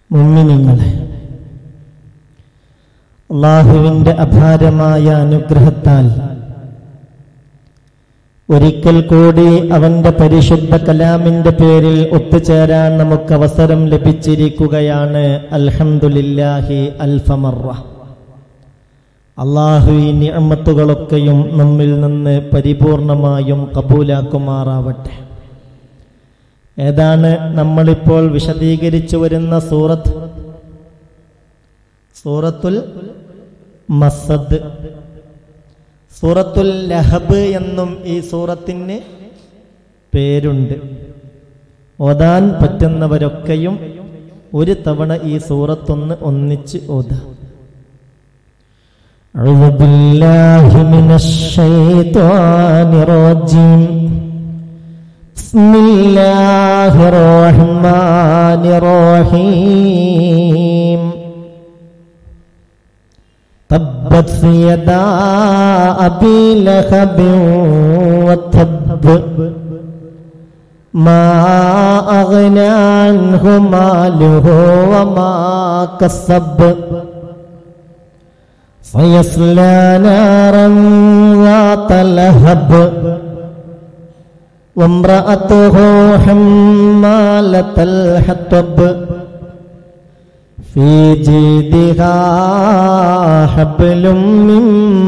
മുമ്മിനിങ്ങളെ അള്ളാഹുവിൻ്റെ അപാരമായ അനുഗ്രഹത്താൽ ഒരിക്കൽ കൂടി അവന്റെ പരിശുദ്ധ കലാമിന്റെ പേരിൽ ഒത്തുചേരാൻ നമുക്ക് അവസരം ലഭിച്ചിരിക്കുകയാണ് അൽഹംദുലില്ലാഹി അൽഫമറ അള്ളാഹു ഈ നിഅമത്തുകളൊക്കെയും നമ്മിൽ നിന്ന് പരിപൂർണമായും കബൂലാക്കുമാറാവട്ടെ ഏതാണ് നമ്മളിപ്പോൾ വിശദീകരിച്ചു വരുന്ന സൂറത്ത് സൂറത്തുൽ മസദ് സൂറത്തുൽ ലഹബ് എന്നും ഈ സൂറത്തിന് പേരുണ്ട് ഓതാൻ പറ്റുന്നവരൊക്കെയും ഒരു തവണ ഈ സൂറത്തൊന്ന് ഒന്നിച്ച് ഓതാം أعوذ بالله من الشيطان الرجيم بسم الله الرحمن الرحيم تبت يدا أبي لهب وتب ما أغنى عنه ماله وما كسب سيصلى نارا ذات لهب وامرأته حمالة الحطب في جيدها حبل من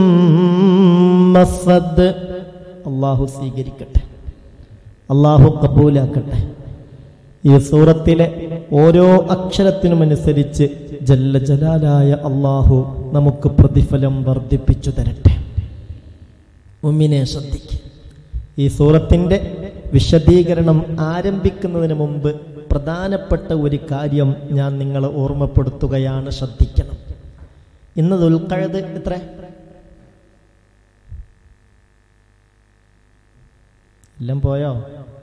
مسد അള്ളാഹു സ്വീകരിക്കട്ടെ അള്ളാഹു കബൂലാക്കട്ടെ ഈ സൂറത്തിലെ ഓരോ അക്ഷരത്തിനുമനുസരിച്ച് ജല്ല ജലാലായ അള്ളാഹു നമുക്ക് പ്രതിഫലം വർദ്ധിപ്പിച്ചു തരട്ടെ ഉമ്മിനെ ശ്രദ്ധിക്കുക ഈ സൂറത്തിൻ്റെ വിശദീകരണം ആരംഭിക്കുന്നതിന് മുമ്പ് പ്രധാനപ്പെട്ട ഒരു കാര്യം ഞാൻ നിങ്ങളെ ഓർമ്മപ്പെടുത്തുകയാണ് ശ്രദ്ധിക്കണം ഇന്ന് ദുൽഖഴത് എത്ര എല്ലാം പോയോ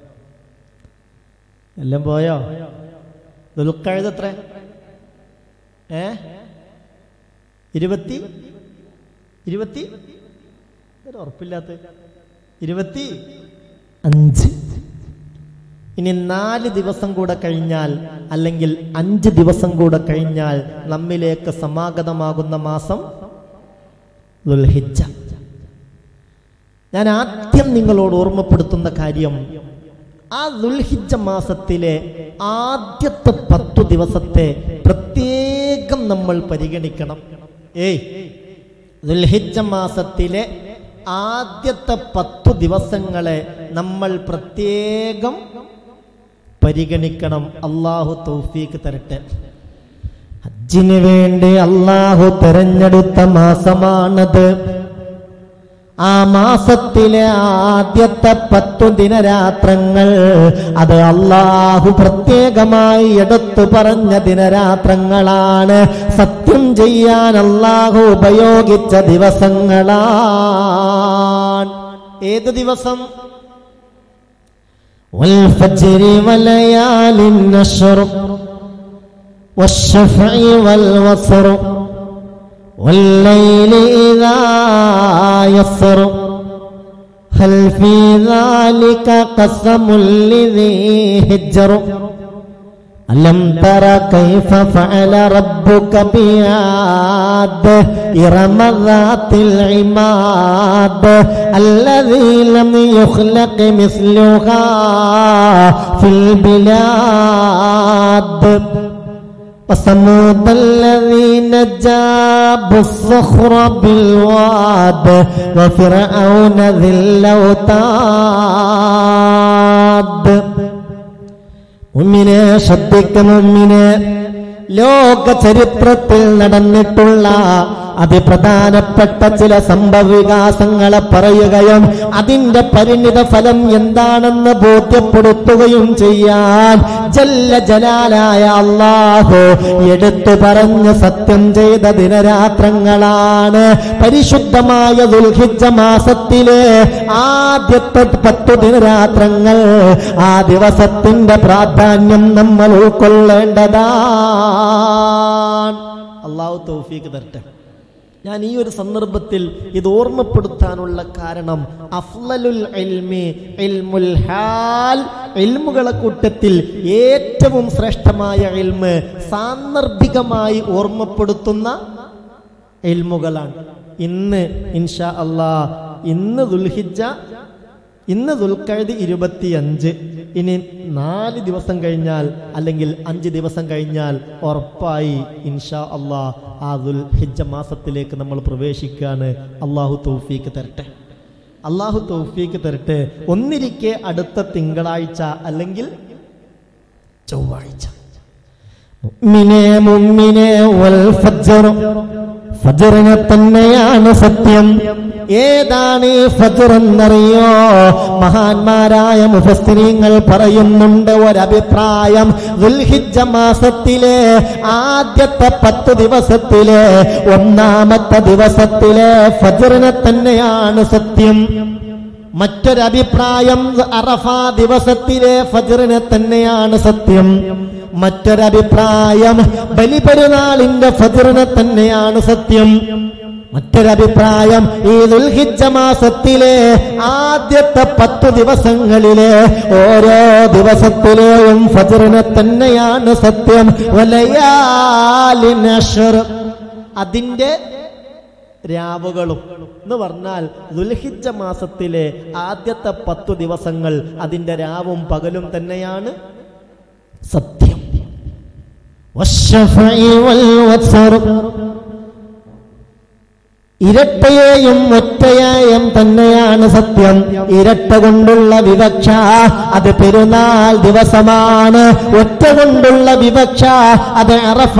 എല്ലാം പോയോ ദുൽഖഴത് എത്ര ഏ ഇരുപത്തി ഇരുപത്തി ഒരു ഉറപ്പില്ലാത്ത ഇരുപത്തി അഞ്ച് ഇനി നാല് ദിവസം കൂടെ കഴിഞ്ഞാൽ അല്ലെങ്കിൽ അഞ്ച് ദിവസം കൂടെ കഴിഞ്ഞാൽ നമ്മിലേക്ക് സമാഗതമാകുന്ന മാസം ദുൽഹിജ്ജ ഞാൻ ആദ്യം നിങ്ങളോട് ഓർമ്മപ്പെടുത്തുന്ന കാര്യം ആ ദുൽഹിജ്ജ മാസത്തിലെ ആദ്യത്തെ പത്തു ദിവസത്തെ പ്രത്യേകം നമ്മൾ പരിഗണിക്കണം ഏയ് ദുൽഹിജ്ജ മാസത്തിലെ ആദ്യത്തെ പത്തു ദിവസങ്ങളെ നമ്മൾ പ്രത്യേകം പരിഗണിക്കണം അള്ളാഹു തൗഫീക്ക് തരട്ടെ ഹജ്ജിന് വേണ്ടി അള്ളാഹു തെരഞ്ഞെടുത്ത മാസമാണത് ആ മാസത്തിലെ ആദ്യത്തെ പത്തു ദിനരാത്രങ്ങൾ അത് അള്ളാഹു പ്രത്യേകമായി എടുത്തു പറഞ്ഞ ദിനരാത്രങ്ങളാണ് സത്യം ചെയ്യാൻ അള്ളാഹു ഉപയോഗിച്ച ദിവസങ്ങളാണ് ഏത് ദിവസം والفجر وليال النشر والشفع والوصر والليل إذا يسر هل في ذلك قسم لذي هجر ألم تر كيف فعل ربك بعاد إرم ذات العماد الذي لم يخلق مثلها في البلاد وثمود الذين جابوا الصخر بالواد وفرعون ذي الأوتاد മുമ്മിനെ ശ്രദ്ധിക്കും മുമ്മിനെ ലോക ചരിത്രത്തിൽ നടന്നിട്ടുള്ള അതിപ്രധാനപ്പെട്ട ചില സംഭവവികാസങ്ങളെ പറയുകയും അതിന്റെ പരിണിത ഫലം എന്താണെന്ന് ബോധ്യപ്പെടുത്തുകയും ചെയ്യാൻ ജല്ല ജലാലായ അള്ളാഹു എടുത്തു പറഞ്ഞ് സത്യം ചെയ്ത ദിനരാത്രങ്ങളാണ് പരിശുദ്ധമായ ദുൽഹിജ മാസത്തിലെ ആദ്യത്തെ പത്തു ദിനരാത്രങ്ങൾ ആ ദിവസത്തിന്റെ പ്രാധാന്യം നമ്മൾ ഉൾക്കൊള്ളേണ്ടതാണ് അള്ളാഹു തൗഫീക്ക് തരട്ടെ ഞാൻ ഈ ഒരു സന്ദർഭത്തിൽ ഇത് ഓർമ്മപ്പെടുത്താനുള്ള കാരണം അഫ്ലലുൽ ഇൽമി ഇൽമുൽ ഹാൽ ഇൽമുകളെ കൂട്ടത്തിൽ ഏറ്റവും ശ്രേഷ്ഠമായ ഇൽമ് സാന്ദർഭികമായി ഓർമ്മപ്പെടുത്തുന്ന ഇൽമുകളാണ് ഇന്ന് ഇൻഷാ അള്ളാ ഇന്ന് ദുൽഹിജ ഇന്ന് ദുൽഖഴുതി ഇരുപത്തിയഞ്ച് ഇനി നാല് ദിവസം കഴിഞ്ഞാൽ അല്ലെങ്കിൽ അഞ്ച് ദിവസം കഴിഞ്ഞാൽ ഉറപ്പായി ഇൻഷാ അള്ളാ ആ ദുൽഹിജ മാസത്തിലേക്ക് നമ്മൾ പ്രവേശിക്കുകയാണ് അള്ളാഹു തൗഫീക്ക് തരട്ടെ അള്ളാഹു തൗഫീക്ക് തരട്ടെ ഒന്നിരിക്കെ അടുത്ത തിങ്കളാഴ്ച അല്ലെങ്കിൽ ചൊവ്വാഴ്ച മുഅ്മിനെ മുഅ്മിനെ വൽ ഫജ്ർ ഫജ്റിനെ തന്നെയാണ് സത്യം ഏതാണ് ഈ ഫജ്ർ എന്നറിയോ മഹാന്മാരായ മുഫസ്തിരീങ്ങൾ പറയുന്നുണ്ട് ഒരഭിപ്രായം ദുൽഹിജ്ജ മാസത്തിലെ ആദ്യത്തെ പത്ത് ദിവസത്തിലെ ഒന്നാമത്തെ ദിവസത്തിലെ ഫജ്റിനെ തന്നെയാണ് സത്യം മറ്റൊരഭിപ്രായം അറഫ ദിവസത്തിലെ ഫജ്റിനെ തന്നെയാണ് സത്യം മറ്റൊരഭിപ്രായം ബലിപെരുന്നാളിന്റെ ഫജ്റിനെ തന്നെയാണ് സത്യം മറ്റൊരഭിപ്രായം ഈ ദുൽഹിജ്ജ മാസത്തിലെ ആദ്യത്തെ പത്തു ദിവസങ്ങളിലെ ഓരോ ദിവസത്തിലെയും ഫജ്റിനെ തന്നെയാണ് സത്യം വലയാലിൻ അശ്ർ. അതിന്റെ രാവുകളും എന്ന് പറഞ്ഞാൽ ദുൽഹിജ്ജ മാസത്തിലെ ആദ്യത്തെ പത്തു ദിവസങ്ങൾ അതിന്റെ രാവും പകലും തന്നെയാണ് സത്യം വശഫഇ വൽ വത്സർ. ഇരട്ടയെയും ഒറ്റയായും തന്നെയാണ് സത്യം ഇരട്ട കൊണ്ടുള്ള വിവക്ഷ അത് പെരുന്നാൾ ദിവസമാണ് ഒറ്റ കൊണ്ടുള്ള വിവക്ഷ അത് അറഫ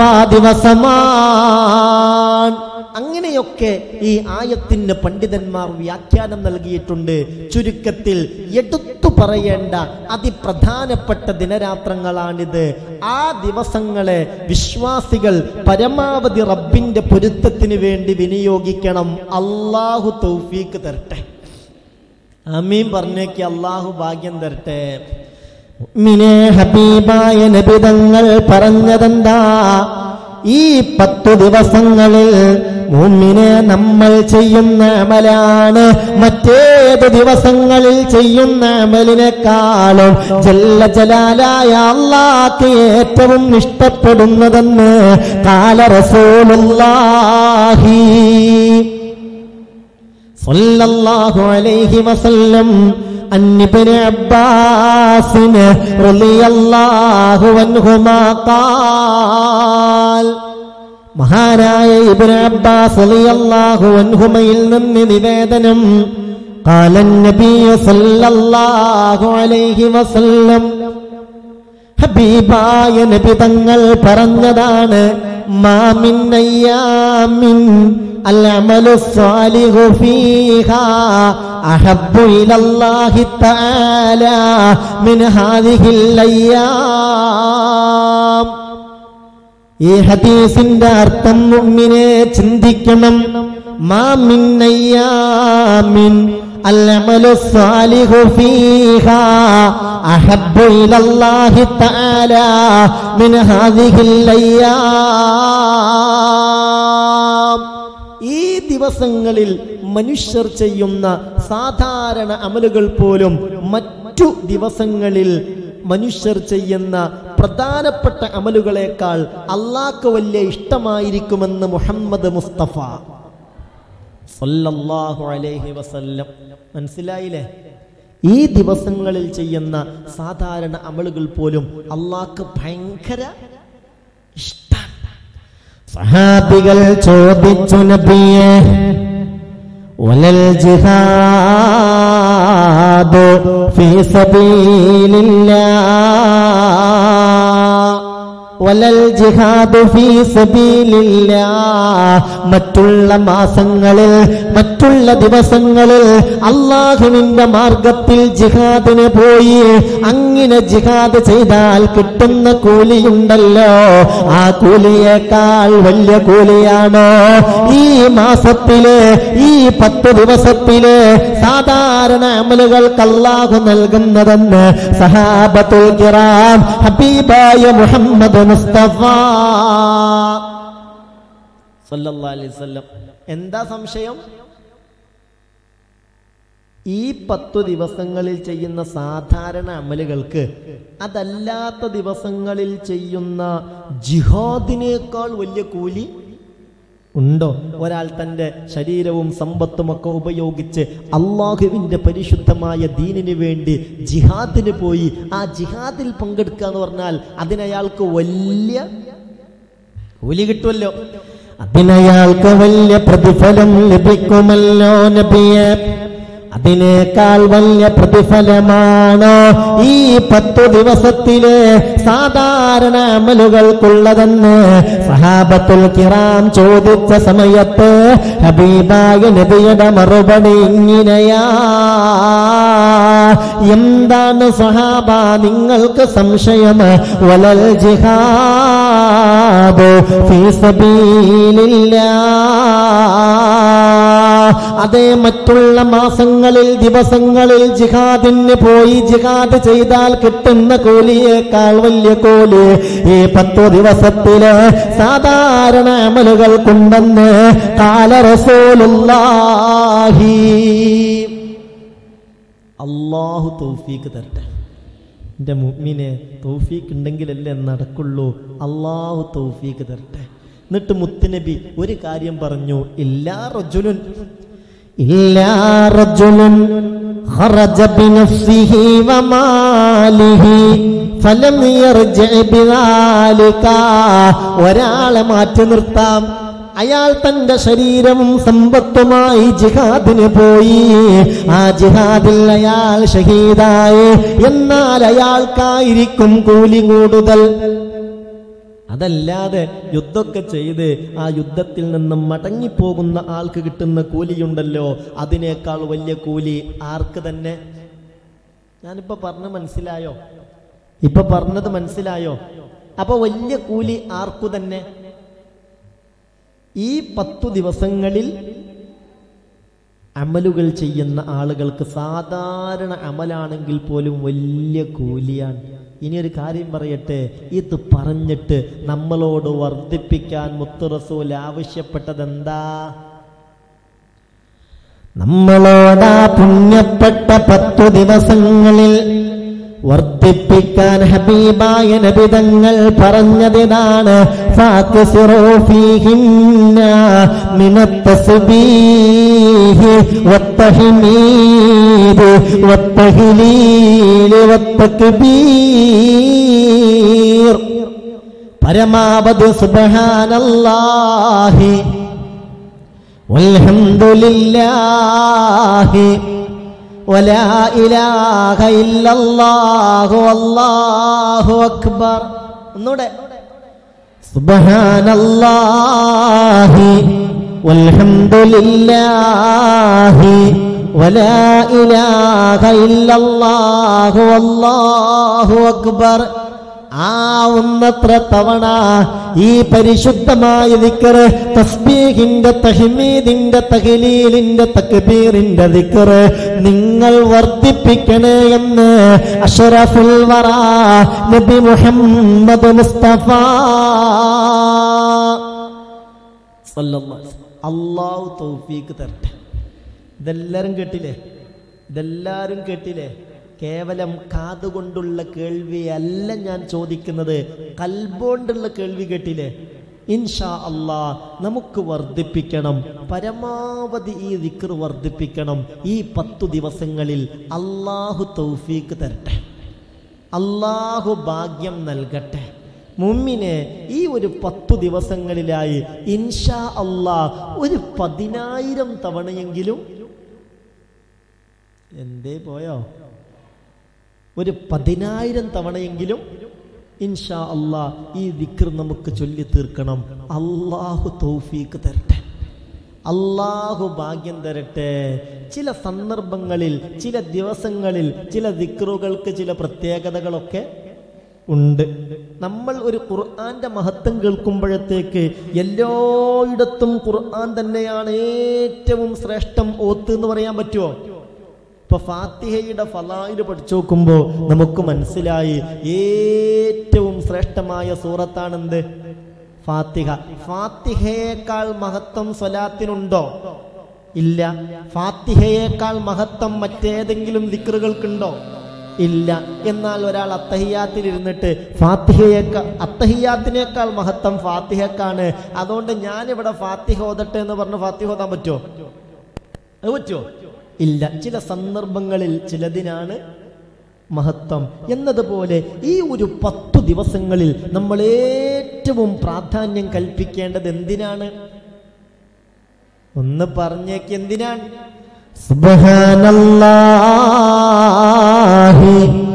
ദിവസമാണ് അങ്ങനെയൊക്കെ ഈ ആയത്തിന് പണ്ഡിതന്മാർ വ്യാഖ്യാനം നൽകിയിട്ടുണ്ട് ചുരുക്കത്തിൽ എടുത്തു പറയേണ്ട അതിപ്രധാനപ്പെട്ട ദിനരാത്രങ്ങളാണിത് ആ ദിവസങ്ങളെ വിശ്വാസികൾ പരമാവധി റബ്ബിന്റെ പൊരുത്തത്തിന് വേണ്ടി വിനിയോഗിക്കണം അള്ളാഹു തൗഫീക്ക് തരട്ടെ അമീൻ പറഞ്ഞേക്ക് അള്ളാഹു ഭാഗ്യം തരട്ടെ മിനെ ഹബീബായ നബിതങ്ങൾ പറഞ്ഞതെന്താ ഈ പത്തു ദിവസങ്ങളിൽ മുമ്മിനെ നമ്മൾ ചെയ്യുന്ന അമലാണ് മറ്റേത് ദിവസങ്ങളിൽ ചെയ്യുന്ന അമലിനെക്കാളും ജല്ല ജലാലായ അള്ളാക്ക് ഏറ്റവും ഇഷ്ടപ്പെടുന്നതെന്ന് കാല റസൂലുള്ളാഹി صلى الله عليه وسلم عن ابن عباس رضي الله عنهما قال മഹാനായ ഇബ്നു അബ്ബാസ് റളിയല്ലാഹു അൻഹുമയിൽ നിന്ന് നിവേദനം قال النبي صلى الله عليه وسلم ഹബീബായ നബി തങ്ങൾ പറഞ്ഞതാണ് മാമിൻ അയ്യാമിൻ العمل الصالح فيها أحب إلى الله تعالى من هذه الأيام ഈ ഹദീസിന്റെ അർത്ഥം മുഅ്മിനെ ചിന്തിക്കണം മാമിൻ അയ്യാമിൻ العمل الصالح فيها أحب إلى الله تعالى من هذه الأيام ഈ ദിവസങ്ങളിൽ മനുഷ്യർ ചെയ്യുന്ന സാധാരണ അമലുകൾ പോലും മറ്റു ദിവസങ്ങളിൽ മനുഷ്യർ ചെയ്യുന്ന പ്രധാനപ്പെട്ട അമലുകളെക്കാൾ അള്ളാഹ്ക്ക് വലിയ ഇഷ്ടമായിരിക്കുമെന്ന് മുഹമ്മദ് മുസ്തഫ സല്ലല്ലാഹു അലൈഹി വസല്ലം മനസ്സിലായില്ലേ ഈ ദിവസങ്ങളിൽ ചെയ്യുന്ന സാധാരണ അമലുകൾ പോലും അള്ളാഹ്ക്ക് ഭയങ്കര ഇഷ്ടമാണ് സഹാബികൾ ചോദിച്ചു നബിയെ വലൽ ജിഹാദ് ഫീ സബീലില്ലാ വലൽ ജിഹാദു ഫീ സബീലില്ലാ മറ്റുള്ള മാസങ്ങളിൽ മറ്റുള്ള ദിവസങ്ങളിൽ അള്ളാഹുവിന്റെ മാർഗത്തിൽ ജിഹാദിന് പോയി അങ്ങനെ ജിഹാദ് ചെയ്താൽ കിട്ടുന്ന കൂലിയുണ്ടല്ലോ ആ കൂലിയേക്കാൾ വലിയ കൂലിയാണോ ഈ മാസത്തിലെ ഈ പത്ത് ദിവസത്തിലെ സാധാരണ അമലുകൾക്ക് അള്ളാഹു നൽകുന്നതെന്ന് സഹാബത്തുൽ കിറാം ഹബീബായ മുഹമ്മദ് മുസ്തഫ സല്ലല്ലാഹു അലൈഹി വസല്ലം എന്താ സംശയം ഈ പത്തു ദിവസങ്ങളിൽ ചെയ്യുന്ന സാധാരണ അമലുകൾക്ക് അതല്ലാത്ത ദിവസങ്ങളിൽ ചെയ്യുന്ന ജിഹാദിനേക്കാൾ വലിയ കൂലി ഉണ്ടോ ഒരാൾ തൻ്റെ ശരീരവും സമ്പത്തുമൊക്കെ ഉപയോഗിച്ച് അള്ളാഹുവിൻ്റെ പരിശുദ്ധമായ ദീനിന് വേണ്ടി ജിഹാദിന് പോയി ആ ജിഹാദിൽ പങ്കെടുക്കുക എന്ന് പറഞ്ഞാൽ അതിനയാൾക്ക് വലിയ കൂലി കിട്ടുമല്ലോ അതിനയാൾക്ക് വലിയ പ്രതിഫലം ലഭിക്കുമല്ലോ നബിയെ അതിനേക്കാൾ വലിയ പ്രതിഫലമാണ് ഈ പത്തു ദിവസത്തിലെ സാധാരണ അമലുകൾക്കുള്ളതെന്ന് സഹാബത്തുൽ കിറാം ചോദിച്ച സമയത്ത് ഹബീബായ നബിയുടെ മറുപടി ഇങ്ങനെയാ എന്താണ് സഹാബ നിങ്ങൾക്ക് സംശയം വലൽ ജിഹാദ് ഫീ സബീലില്ലാ അതേ മറ്റുള്ള മാസങ്ങളിൽ ദിവസങ്ങളിൽ ജിഹാദിന് പോയി ജിഹാദ് ചെയ്താൽ കിട്ടുന്ന കൂലിയേക്കാൾ വലിയ കൂലി ഈ പത്തു ദിവസത്തില് സാധാരണ അമലുകൾ കൊണ്ടെന്ന് കാല റസൂലുള്ളാഹി അള്ളാഹു തൗഫീക്ക് തരട്ടെ എൻ്റെ മുഅ്മിനെ തൗഫീക്ക് ഉണ്ടെങ്കിലല്ലേ നടക്കുള്ളൂ അള്ളാഹു തൗഫീക്ക് തരട്ടെ എന്നിട്ട് മുത്തുനബി ഒരു കാര്യം പറഞ്ഞു ഇല്ലാ റജുലുൻ إلا رجل خرج بنفسه وماله فلم يرجع بذلك ഒരാളെ മാറ്റി നിർത്താം അയാൾ തന്റെ ശരീരവും സമ്പത്തുമായി ജിഹാദിന് പോയി ആ ജിഹാദിൽ അയാൾ ഷഹീദായി എന്നാൽ അയാൾക്കായിരിക്കും കൂലി കൂടുതൽ അതല്ലാതെ യുദ്ധമൊക്കെ ചെയ്ത് ആ യുദ്ധത്തിൽ നിന്നും മടങ്ങിപ്പോകുന്ന ആൾക്ക് കിട്ടുന്ന കൂലിയുണ്ടല്ലോ അതിനേക്കാൾ വലിയ കൂലി ആർക്ക് തന്നെ ഞാനിപ്പോ പറഞ്ഞ് മനസ്സിലായോ ഇപ്പൊ പറഞ്ഞത് മനസ്സിലായോ അപ്പൊ വലിയ കൂലി ആർക്കു തന്നെ ഈ പത്തു ദിവസങ്ങളിൽ അമലുകൾ ചെയ്യുന്ന ആളുകൾക്ക് സാധാരണ അമലാണെങ്കിൽ പോലും വലിയ കൂലിയാണ് ഇനി ഒരു കാര്യം പറയട്ടെ ഇത് പറഞ്ഞിട്ട് നമ്മളോട് വർദ്ധിപ്പിക്കാൻ മുത്തു റസൂൽ ആവശ്യപ്പെട്ടത് എന്താ നമ്മളോടാ പുണ്യപ്പെട്ട പത്തു ദിവസങ്ങളിൽ വർദ്ധിപ്പിക്കാൻ ഹബീബായ നബിതങ്ങൾ പറഞ്ഞതിതാണ് ഫാക്സിറൂ ഫീഹിന്ന മിനത്തസ്ബീഹ് വത്തഹ്മീദ് വത്തഹ്ലീല് വത്തക്ബീർ പരമാവധി സുബ്ഹാനല്ലാഹി والحمد لله ولا إله إلا الله والله أكبر ഒന്നൂടെ سبحان الله والحمد لله ولا إله إلا الله والله أكبر ആവുന്നത്ര തവണ ഈ പരിശുദ്ധമായ ദിക്കറ് തസ്ബീഹിന്റെ തഹ്മീദിന്റെ തഹ്ലീലിന്റെ തക്ബീറിന്റെ ദിക്കറ് നിങ്ങൾ വർദ്ധിപ്പിക്കണേ എന്ന് അഷറഫുൽ വറ നബി മുഹമ്മദ് മുസ്തഫ അള്ളാഹു തൗഫീക്ക് തരട്ടെ ഇതെല്ലാരും കേട്ടില്ലേ ഇതെല്ലാരും കേട്ടില്ലേ കേവലം കാതുകൊണ്ടുള്ള കേൾവിയല്ല ഞാൻ ചോദിക്കുന്നത് കൽബോണ്ടുള്ള കേൾവി കേട്ടില്ലേ ഇൻഷാ അള്ളാ നമുക്ക് വർദ്ധിപ്പിക്കണം പരമാവധി ഈ ദിക്ർ വർദ്ധിപ്പിക്കണം ഈ പത്തു ദിവസങ്ങളിൽ അള്ളാഹു തൗഫീക്ക് തരട്ടെ അള്ളാഹു ഭാഗ്യം നൽകട്ടെ മുമ്മിനെ ഈ ഒരു പത്തു ദിവസങ്ങളിലായി ഇൻഷാ അള്ളാ ഒരു പതിനായിരം തവണയെങ്കിലും എന്തേ പോയോ ഒരു പതിനായിരം തവണയെങ്കിലും ഇൻഷാ അള്ളാ ഈ ദിക്ർ നമുക്ക് ചൊല്ലി തീർക്കണം അള്ളാഹു തൗഫീക്ക് തരട്ടെ അള്ളാഹു ഭാഗ്യം തരട്ടെ ചില സന്ദർഭങ്ങളിൽ ചില ദിവസങ്ങളിൽ ചില ദിക്റുകൾക്ക് ചില പ്രത്യേകതകളൊക്കെ ഉണ്ട് നമ്മൾ ഒരു ഖുർആന്റെ മഹത്വം കേൾക്കുമ്പോഴത്തേക്ക് എല്ലായിടത്തും ഖുർആൻ തന്നെയാണ് ഏറ്റവും ശ്രേഷ്ഠം ഓത്ത് എന്ന് പറയാൻ പറ്റുമോ ഇപ്പൊ ഫാത്തിഹയുടെ ഫലായിൽ പഠിച്ചു നോക്കുമ്പോൾ നമുക്ക് മനസ്സിലായി ഏറ്റവും ശ്രേഷ്ഠമായ സൂറത്താണെന്ത് ഫാത്തിഹ ഫാത്തിഹയേക്കാൾ മഹത്വം സ്വലാത്തിനുണ്ടോ ഇല്ല ഫാത്തിഹയേക്കാൾ മഹത്വം മറ്റേതെങ്കിലും ദിക്റുകൾക്കുണ്ടോ ഇല്ല എന്നാൽ ഒരാൾ അത്തഹിയാത്തിൽ ഇരുന്നിട്ട് ഫാത്തിഹയേക്കാൾ അത്തഹിയാത്തിനേക്കാൾ മഹത്വം ഫാത്തിഹക്കാണ് അതുകൊണ്ട് ഞാനിവിടെ ഫാത്തിഹ ഓതട്ടെ എന്ന് പറഞ്ഞ് ഫാത്തിഹ ഓതാൻ പറ്റുമോ അത് പറ്റുമോ ഇല്ല ചില സന്ദർഭങ്ങളിൽ ചിലതിനാണ് മഹത്വം എന്നതുപോലെ ഈ ഒരു പത്തു ദിവസങ്ങളിൽ നമ്മൾ ഏറ്റവും പ്രാധാന്യം കൽപ്പിക്കേണ്ടത് എന്തിനാണ് ഒന്ന് പറഞ്ഞേക്ക് എന്തിനാണ് സുബ്ഹാനല്ലാഹി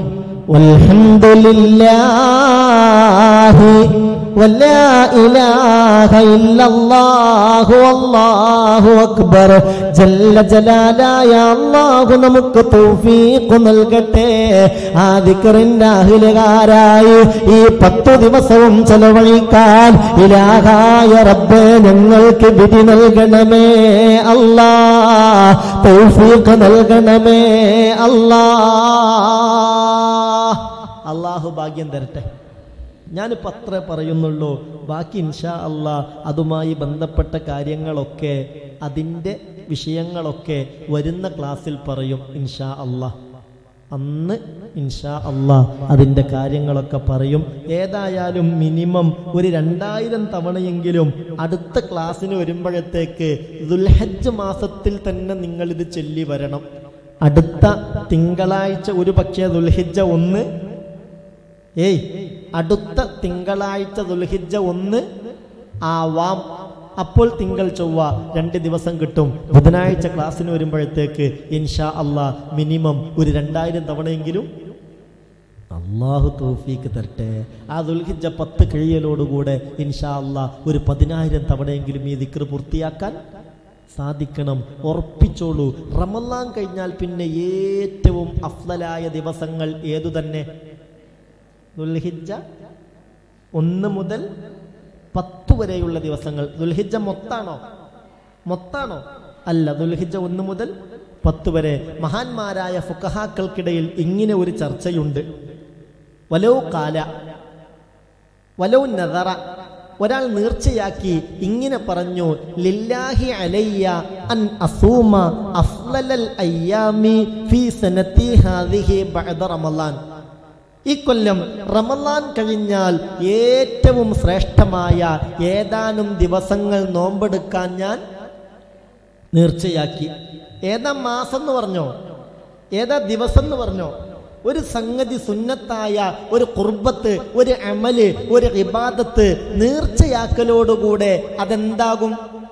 വൽഹംദുലില്ലാഹി വലാ ഇലാഹ ഇല്ലല്ലാഹു അല്ലാഹു അക്ബർ ജല്ല ജലാലായ അല്ലാഹു നമുക്ക് തൗഫീഖ് നൽകട്ടെ ആ ദിക്റിന്റെ അഹിലുകാരായി ഈ പത്തു ദിവസവും ചെലവഴിക്കാൻ ഇലാഹായ റബ്ബേ ഞങ്ങൾക്ക് വിധി നൽകണമേ അല്ലാ തൗഫീഖ് നൽകണമേ അല്ലാ അള്ളാഹു ഭാഗ്യം തരട്ടെ ഞാനിപ്പോൾ അത്രേ പറയുന്നുള്ളൂ ബാക്കി ഇൻഷാ അള്ളാ അതുമായി ബന്ധപ്പെട്ട കാര്യങ്ങളൊക്കെ അതിൻ്റെ വിഷയങ്ങളൊക്കെ വരുന്ന ക്ലാസ്സിൽ പറയും ഇൻഷാ അള്ളാ അന്ന് ഇൻഷാ അള്ളാ അതിൻ്റെ കാര്യങ്ങളൊക്കെ പറയും ഏതായാലും മിനിമം ഒരു രണ്ടായിരം തവണയെങ്കിലും അടുത്ത ക്ലാസ്സിന് വരുമ്പോഴത്തേക്ക് ദുൽഹജ്ജ് മാസത്തിൽ തന്നെ നിങ്ങൾ ഇത് ചൊല്ലി വരണം അടുത്ത തിങ്കളാഴ്ച ഒരു പക്ഷേ ദുൽഹിജ്ജ ഒന്ന് ഏയ് അടുത്ത തിങ്കളാഴ്ച ദുൽഹിജ്ജ ഒന്ന് ആവാം അപ്പോൾ തിങ്കൾ ചൊവ്വ രണ്ട് ദിവസം കിട്ടും ബുധനാഴ്ച ക്ലാസ്സിന് വരുമ്പോഴത്തേക്ക് ഇൻഷാ അള്ളാ മിനിമം ഒരു രണ്ടായിരം തവണയെങ്കിലും അള്ളാഹു തൗഫീക്ക് തരട്ടെ ആ ദുൽഹിജ്ജ പത്ത് കഴിയലോടുകൂടെ ഇൻഷാ അള്ളാ ഒരു പതിനായിരം തവണയെങ്കിലും ഈ ദിക്ർ പൂർത്തിയാക്കാൻ സാധിക്കണം ഉറപ്പിച്ചോളൂ റമലാൻ കഴിഞ്ഞാൽ പിന്നെ ഏറ്റവും അഫ്ലലായ ദിവസങ്ങൾ ഏതു തന്നെ ദുൽഹിജ്ജ ഒന്ന് മുതൽ പത്ത് വരെയുള്ള ദിവസങ്ങൾ ദുൽഹിജ്ജ മൊത്താണോ മൊത്താണോ അല്ല ദുൽഹിജ്ജ ഒന്ന് മുതൽ പത്ത് വരെ മഹാന്മാരായ ഫുക്കഹാക്കൾക്കിടയിൽ ഇങ്ങനെ ഒരു ചർച്ചയുണ്ട് വലോ കാല വലോ നദറ ഒരാൾ നീർച്ചയാക്കി ഇങ്ങനെ പറഞ്ഞു ലില്ലാഹി അലയ്യ അൻ അസൂമ അഫ്ലലൽ അയ്യാമി ഫീ സനത്തി ഹാദിഹി ബഅദ റമളാൻ ഈ കൊല്ലം റമലാൻ കഴിഞ്ഞാൽ ഏറ്റവും ശ്രേഷ്ഠമായ ഏതാനും ദിവസങ്ങൾ നോമ്പെടുക്കാൻ ഞാൻ നേർച്ചയാക്കി ഏതാ മാസം എന്ന് പറഞ്ഞോ ഏതാ ദിവസം എന്ന് പറഞ്ഞോ ഒരു സംഗതി സുന്നത്തായ ഒരു കുർബത്ത് ഒരു അമല് ഒരു ഇബാദത്ത് നേർച്ചയാക്കലോടുകൂടെ അതെന്താകും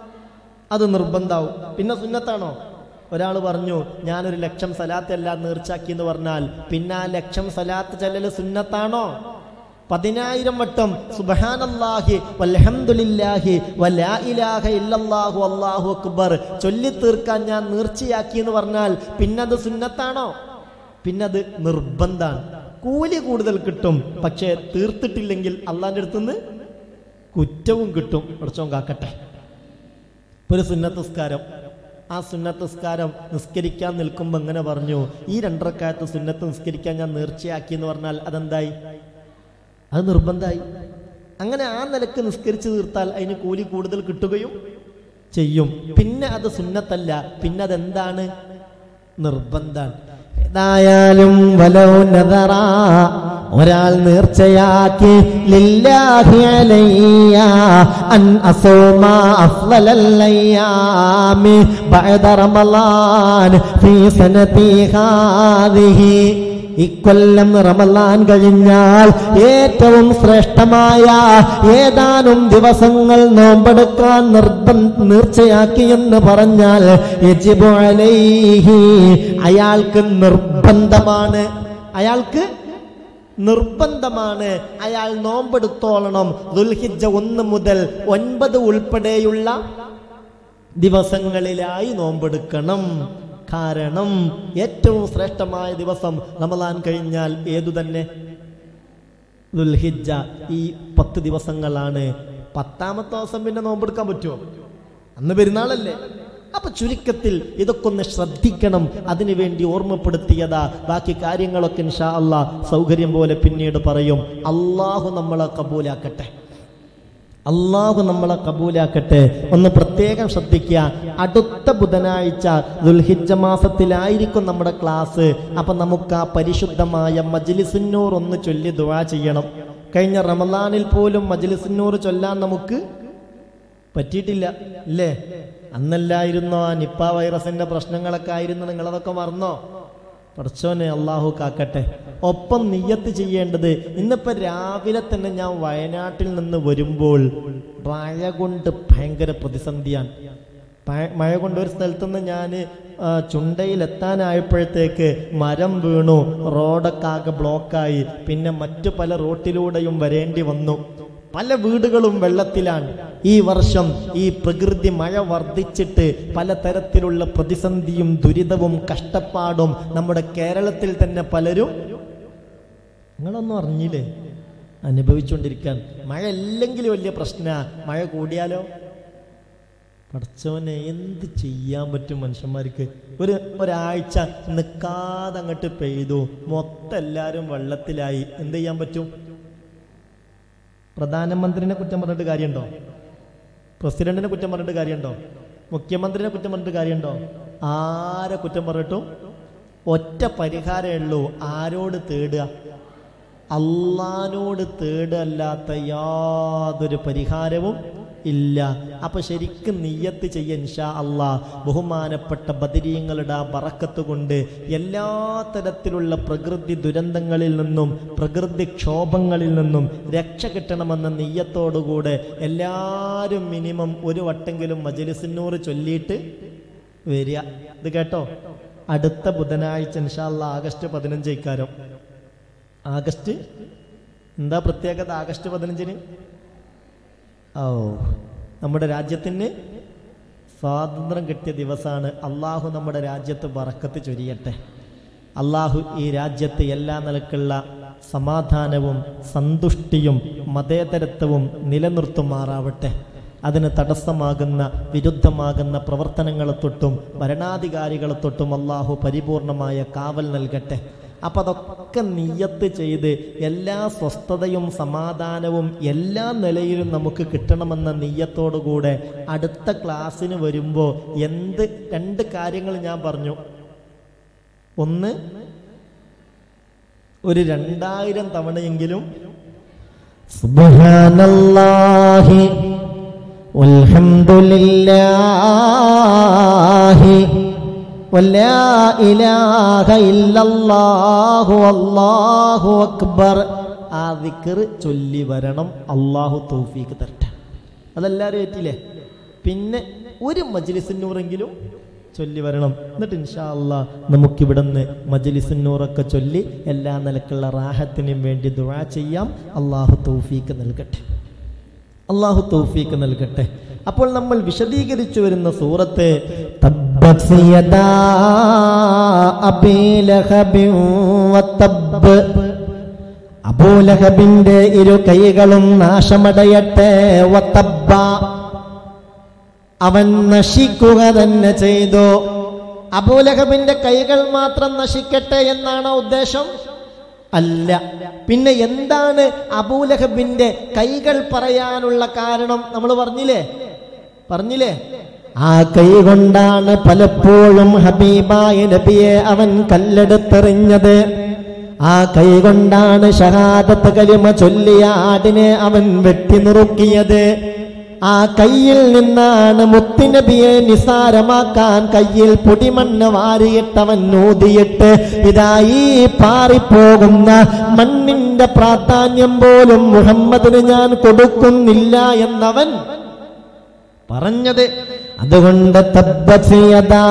അത് നിർബന്ധാവും പിന്നെ സുന്നത്താണോ ഒരാൾ പറഞ്ഞു ഞാനൊരു ലക്ഷം സലാത്ത് എല്ലാം നേർച്ചാക്കി എന്ന് പറഞ്ഞാൽ പിന്നെ ആ ലക്ഷം സലാത്ത് ചെല്ലല് സുന്നത്താണോ പതിനായിരം വട്ടം സുബഹാനല്ലാഹി വൽഹംദുലില്ലാഹി വലാ ഇലാഹ ഇല്ലല്ലാഹു അല്ലാഹു അക്ബർ ചൊല്ലി തീർക്കാൻ ഞാൻ നേർച്ചയാക്കി എന്ന് പറഞ്ഞാൽ പിന്നത് സുന്നത്താണോ പിന്നത് നിർബന്ധാണ് കൂലി കൂടുതൽ കിട്ടും പക്ഷേ തീർത്തിട്ടില്ലെങ്കിൽ അള്ളാന്റെ അടുത്തുനിന്ന് കുറ്റവും കിട്ടും അടച്ചോൻ കാക്കട്ടെ ഇപ്പൊ ഒരു സുന്നത്തസ്കാരം ആ സുന്നത്തസ്കാരം നിസ്കരിക്കാൻ നിൽക്കുമ്പോൾ എങ്ങനെ പറഞ്ഞു ഈ രണ്ടരക്കാലത്ത് സുന്നത്ത് നിസ്കരിക്കാൻ ഞാൻ നേർച്ചയാക്കി എന്ന് പറഞ്ഞാൽ അതെന്തായി അത് നിർബന്ധമായി അങ്ങനെ ആ നിലക്ക് നിസ്കരിച്ചു തീർത്താൽ അതിന് കൂലി കൂടുതൽ കിട്ടുകയും ചെയ്യും പിന്നെ അത് സുന്നത്തല്ല പിന്നെ അതെന്താണ് നിർബന്ധാണ് ഏതായാലും വലോ നദറ ഒരാൾ നേർച്ചയാക്കി ലില്ലാഹി അലയ്യ അൻ അസൂമ അഫ്ളലൽ അയ്യാമി ബഅദ റമളാൻ ഫീ സനതി ഹാദിഹി ഇക്കൊല്ലം റമലാൻ കഴിഞ്ഞാൽ ഏറ്റവും ശ്രേഷ്ഠമായ ഏതാനും ദിവസങ്ങൾ നോമ്പെടുക്കാൻ നിർബന്ധ നേർച്ചയാക്കി എന്ന് പറഞ്ഞാൽ യജിബു അലൈഹി അയാൾക്ക് നിർബന്ധമാണ് അയാൾക്ക് നിർബന്ധമാണ് അയാൾ നോമ്പെടുത്തോളണം ദുൽഹിജ്ജ ഒന്ന് മുതൽ ഒൻപത് ഉൾപ്പെടെയുള്ള ദിവസങ്ങളിലായി നോമ്പെടുക്കണം കാരണം ഏറ്റവും ശ്രേഷ്ഠമായ ദിവസം റമദാൻ കഴിഞ്ഞാൽ ഏതു തന്നെ ദുൽഹിജ്ജ ഈ പത്ത് ദിവസങ്ങളാണ് പത്താമത്തെ ദിവസം പിന്നെ നോമ്പെടുക്കാൻ പറ്റുമോ അന്ന് പെരുന്നാളല്ലേ അപ്പൊ ചുരുക്കത്തിൽ ഇതൊക്കെ ഒന്ന് ശ്രദ്ധിക്കണം അതിനു വേണ്ടി ഓർമ്മപ്പെടുത്തിയതാ ബാക്കി കാര്യങ്ങളൊക്കെ ഇൻഷാ അള്ളാ സൗകര്യം പോലെ പിന്നീട് പറയും അള്ളാഹു നമ്മളെ കബൂലാക്കട്ടെ അള്ളാഹു നമ്മളെ കബൂലാക്കട്ടെ ഒന്ന് പ്രത്യേകം ശ്രദ്ധിക്കുക അടുത്ത ബുധനാഴ്ച ദുൽഹിജ മാസത്തിലായിരിക്കും നമ്മുടെ ക്ലാസ് അപ്പൊ നമുക്ക് ആ പരിശുദ്ധമായ മജ്ലിസുന്നൂർ ഒന്ന് ചൊല്ലി ദുആ ചെയ്യണം കഴിഞ്ഞ റമദാനിൽ പോലും മജ്ലിസുന്നൂർ ചൊല്ലാൻ നമുക്ക് പറ്റിയിട്ടില്ല ഇല്ലേ അന്നല്ലായിരുന്നോ ആ നിപ്പ വൈറസിന്റെ പ്രശ്നങ്ങളൊക്കെ ആയിരുന്നു നിങ്ങളതൊക്കെ മറന്നോ പഠിച്ചോനെ അള്ളാഹു കാക്കട്ടെ ഒപ്പം നിയ്യത്ത് ചെയ്യേണ്ടത് ഇന്നിപ്പോ രാവിലെ തന്നെ ഞാൻ വയനാട്ടിൽ നിന്ന് വരുമ്പോൾ മഴ കൊണ്ട് ഭയങ്കര പ്രതിസന്ധിയാണ് പ- മഴ കൊണ്ട് ഒരു സ്ഥലത്തുനിന്ന് ഞാൻ ചുണ്ടയിൽ എത്താനായപ്പോഴത്തേക്ക് മരം വീണു റോഡൊക്കെ ആകെ ബ്ലോക്കായി പിന്നെ മറ്റു പല റോട്ടിലൂടെയും വരേണ്ടി വന്നു പല വീടുകളും വെള്ളത്തിലാണ് ഈ വർഷം ഈ പ്രകൃതി മഴ വർദ്ധിച്ചിട്ട് പലതരത്തിലുള്ള പ്രതിസന്ധിയും ദുരിതവും കഷ്ടപ്പാടും നമ്മുടെ കേരളത്തിൽ തന്നെ പലരും നിങ്ങളൊന്നും അറിഞ്ഞില്ലേ അനുഭവിച്ചുകൊണ്ടിരിക്കാൻ മഴ ഇല്ലെങ്കിൽ വലിയ പ്രശ്ന മഴ കൂടിയാലോ പഠിച്ചവനെ എന്ത് ചെയ്യാൻ പറ്റും മനുഷ്യന്മാർക്ക് ഒരു ഒരാഴ്ച നിൽക്കാതെ അങ്ങോട്ട് പെയ്തു മൊത്തം എല്ലാവരും വെള്ളത്തിലായി എന്ത് ചെയ്യാൻ പറ്റും പ്രധാനമന്ത്രിനെ കുറ്റം പറഞ്ഞിട്ട് കാര്യമുണ്ടോ പ്രസിഡന്റിനെ കുറ്റം പറഞ്ഞിട്ട് കാര്യമുണ്ടോ മുഖ്യമന്ത്രിനെ കുറ്റം പറഞ്ഞിട്ട് കാര്യമുണ്ടോ ആരെ കുറ്റം പറഞ്ഞിട്ടും ഒറ്റ പരിഹാരമേ ഉള്ളൂ ആരോട് തേടുക അള്ളാനോട് തേടല്ലാത്ത യാതൊരു പരിഹാരവും ഇല്ല അപ്പൊ ശരിക്കും നിയ്യത്ത് ചെയ്യ ഇൻഷാ അള്ളാ ബഹുമാനപ്പെട്ട ബദരീങ്ങളുടെ ആ ബറക്കത്ത് കൊണ്ട് എല്ലാ തരത്തിലുള്ള പ്രകൃതി ദുരന്തങ്ങളിൽ നിന്നും പ്രകൃതി ക്ഷോഭങ്ങളിൽ നിന്നും രക്ഷ കിട്ടണമെന്ന നെയ്യത്തോടുകൂടെ എല്ലാവരും മിനിമം ഒരു വട്ടെങ്കിലും മജലിസിനൂറ് ചൊല്ലിയിട്ട് വരിക ഇത് കേട്ടോ അടുത്ത ബുധനാഴ്ച ഇൻഷാല്ല ആഗസ്റ്റ് പതിനഞ്ച് ഇക്കാരം ആഗസ്റ്റ് എന്താ പ്രത്യേകത ആഗസ്റ്റ് പതിനഞ്ചിന് ഓ നമ്മുടെ രാജ്യത്തിന് സ്വാതന്ത്ര്യം കിട്ടിയ ദിവസമാണ് അള്ളാഹു നമ്മുടെ രാജ്യത്ത് വറക്കത്ത് ചൊരിയട്ടെ അള്ളാഹു ഈ രാജ്യത്ത് എല്ലാ നിലക്കുള്ള സമാധാനവും സന്തുഷ്ടിയും മതേതരത്വവും നിലനിർത്തുമാറാവട്ടെ അതിന് തടസ്സമാകുന്ന വിരുദ്ധമാകുന്ന പ്രവർത്തനങ്ങളെ തൊട്ടും ഭരണാധികാരികളെ തൊട്ടും അള്ളാഹു പരിപൂർണമായ കാവൽ നൽകട്ടെ അപ്പം അതൊക്കെ നിയ്യത്ത് ചെയ്ത് എല്ലാ സ്വസ്ഥതയും സമാധാനവും എല്ലാ നിലയിലും നമുക്ക് കിട്ടണമെന്ന നെയ്യത്തോടുകൂടെ അടുത്ത ക്ലാസ്സിന് വരുമ്പോൾ എന്ത് രണ്ട് കാര്യങ്ങൾ ഞാൻ പറഞ്ഞു ഒന്ന് ഒരു രണ്ടായിരം തവണയെങ്കിലും സുബ്ഹാനല്ലാഹി വൽഹംദുലില്ലാഹി വലാ ഇലാഹ ഇല്ലല്ലാഹു അല്ലാഹു അക്ബർ ആ ദിക്കർ ചൊല്ലി വരണം അള്ളാഹു തൗഫീക്ക് തരട്ടെ അതെല്ലാവരും ഏറ്റില്ലേ പിന്നെ ഒരു മജ്ലിസിനൂറെങ്കിലും ചൊല്ലി വരണം എന്നിട്ട് ഇൻഷാ അല്ലാ നമുക്കിവിടുന്ന് മജ്ലിസിനൂറൊക്കെ ചൊല്ലി എല്ലാ നിലക്കുള്ള റാഹത്തിനും വേണ്ടി ദുആ ചെയ്യാം അള്ളാഹു തൗഫീക്ക് നൽകട്ടെ അള്ളാഹു തൗഫീക്ക് നൽകട്ടെ അപ്പോൾ നമ്മൾ വിശദീകരിച്ചു വരുന്ന സൂറത്ത് തബ്ബത് യദാ അബീ ലഹബിൻ വതബ്ബ് അബൂലഹബിന്റെ ഇരു കൈകളും നാശമടയട്ടെ വതബ്ബ അവൻ നശിക്കുക തന്നെ ചെയ്തു അബൂലഹബിന്റെ കൈകൾ മാത്രം നശിക്കട്ടെ എന്നാണ് ഉദ്ദേശം അല്ല പിന്നെ എന്താണ് അബൂലഹബിന്റെ കൈകൾ പറയാനുള്ള കാരണം നമ്മൾ പറഞ്ഞില്ലേ പറഞ്ഞില്ലേ ആ കൈ കൊണ്ടാണ് പലപ്പോഴും ഹബീബായ നബിയെ അവൻ കല്ലെടുത്തെറിഞ്ഞത് ആ കൈ കൊണ്ടാണ് ഷഹാദത്ത് കലിമ ചൊല്ലിയ ആടിനെ അവൻ വെട്ടി നുറുക്കിയത് ആ കയ്യിൽ നിന്നാണ് മുത്തുനബിയെ നിസാരമാക്കാൻ കയ്യിൽ പൊടിമണ്ണ് വാരിയിട്ടവൻ ഊതിയിട്ട് ഇതായി പാറിപ്പോകുന്ന മണ്ണിന്റെ പ്രാധാന്യം പോലും മുഹമ്മദിന് ഞാൻ കൊടുക്കുന്നില്ല എന്നവൻ പറഞ്ഞത് അതുകൊണ്ട് തബ്ബസിയതാ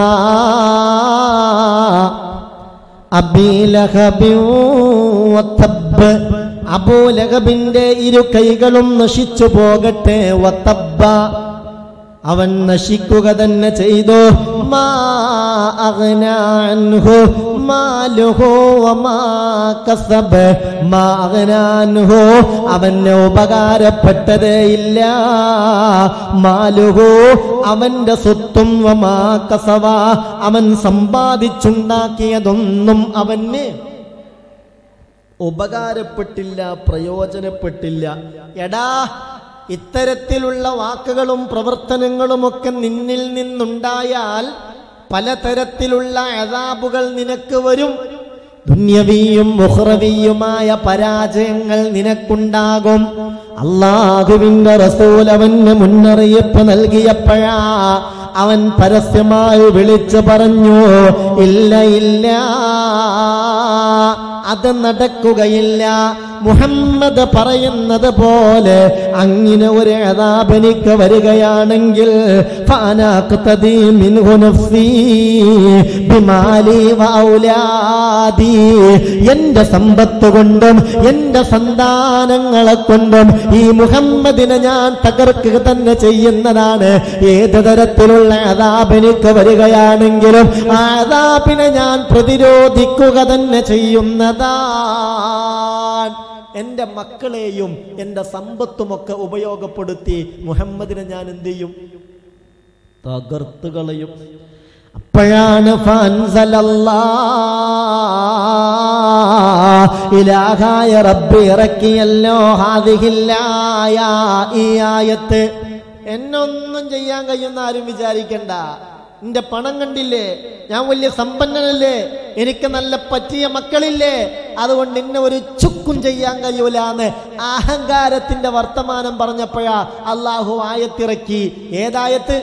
അബീലഹബിൻ വതബ്ബ് അബൂലഹബിന്റെ ഇരു കൈകളും നശിച്ചു പോകട്ടെ വത്തബ്ബ അവൻ നശിക്കുക തന്നെ ചെയ്തു മാ അഗ്നാ അൻഹു മാലുഹു വമാ കസബ് മാ അഗ്നാ അൻഹു അവന് ഉപകാരപ്പെട്ടതേ ഇല്ല മാലുഹു അവന്റെ സ്വത്തും വമാ കസവ അവൻ സമ്പാദിച്ചുണ്ടാക്കിയതൊന്നും അവന് ഉപകാരപ്പെട്ടില്ല പ്രയോജനപ്പെട്ടില്ല എടാ ഇത്തരത്തിലുള്ള വാക്കുകളും പ്രവർത്തനങ്ങളുമൊക്കെ നിന്നിൽ നിന്നുണ്ടായാൽ പലതരത്തിലുള്ള അതാബുകൾ നിനക്ക് വരും ദുന്യവിയും മുഹ്റവിയുമായ പരാജയങ്ങൾ നിനക്കുണ്ടാകും അള്ളാഹുവിന്റെ റസൂൽ അവന് മുന്നറിയിപ്പ് നൽകിയപ്പോഴാ അവൻ പരസ്യമായി വിളിച്ചു പറഞ്ഞു ഇല്ല ഇല്ല അത് നടക്കുകയില്ല മുഹമ്മദ് പറയുന്നത് പോലെ അങ്ങനെ ഒരു അതാപനിക്ക് വരികയാണെങ്കിൽ ഫാനാഖ്തദി മിൻഹു നഫ്സി ബിമാലി വഔലാദി എന്റെ സമ്പത്ത് കൊണ്ടും എന്റെ സന്താനങ്ങളെ കൊണ്ടും ഈ മുഹമ്മദിനെ ഞാൻ തകർക്കുക തന്നെ ചെയ്യുന്നതാണ് ഏത് തരത്തിലുള്ള അതാപനിക്ക് വരികയാണെങ്കിലും ആ അതാപിനെ ഞാൻ പ്രതിരോധിക്കുക തന്നെ ചെയ്യുന്നതാണ് എന്റെ മക്കളെയും എന്റെ സമ്പത്തുമൊക്കെ ഉപയോഗപ്പെടുത്തി മുഹമ്മദിനെ ഞാൻ എന്ത് ചെയ്യും തകർത്ത് കളയും അപ്പോഴാണ് ഫാൻസലല്ലാ ഇലാഹായ റബ്ബ് ഇറക്കിയല്ലോ ഹാദിഹില്ലായ ഈ ആയത്ത് എന്നൊന്നും ചെയ്യാൻ കഴിയുന്ന ആരും വിചാരിക്കണ്ട നിന്റെ പണം കണ്ടില്ലേ ഞാൻ വലിയ സമ്പന്നനല്ലേ എനിക്ക് നല്ല പറ്റിയ മക്കളില്ലേ അതുകൊണ്ട് നിന്നെ ഒരു ചുക്കും ചെയ്യാൻ കഴിയൂലാന്ന് അഹങ്കാരത്തിന്റെ വർത്തമാനം പറഞ്ഞപ്പോഴാ അള്ളാഹു ആയത്തിറക്കി ഏതായത്ത്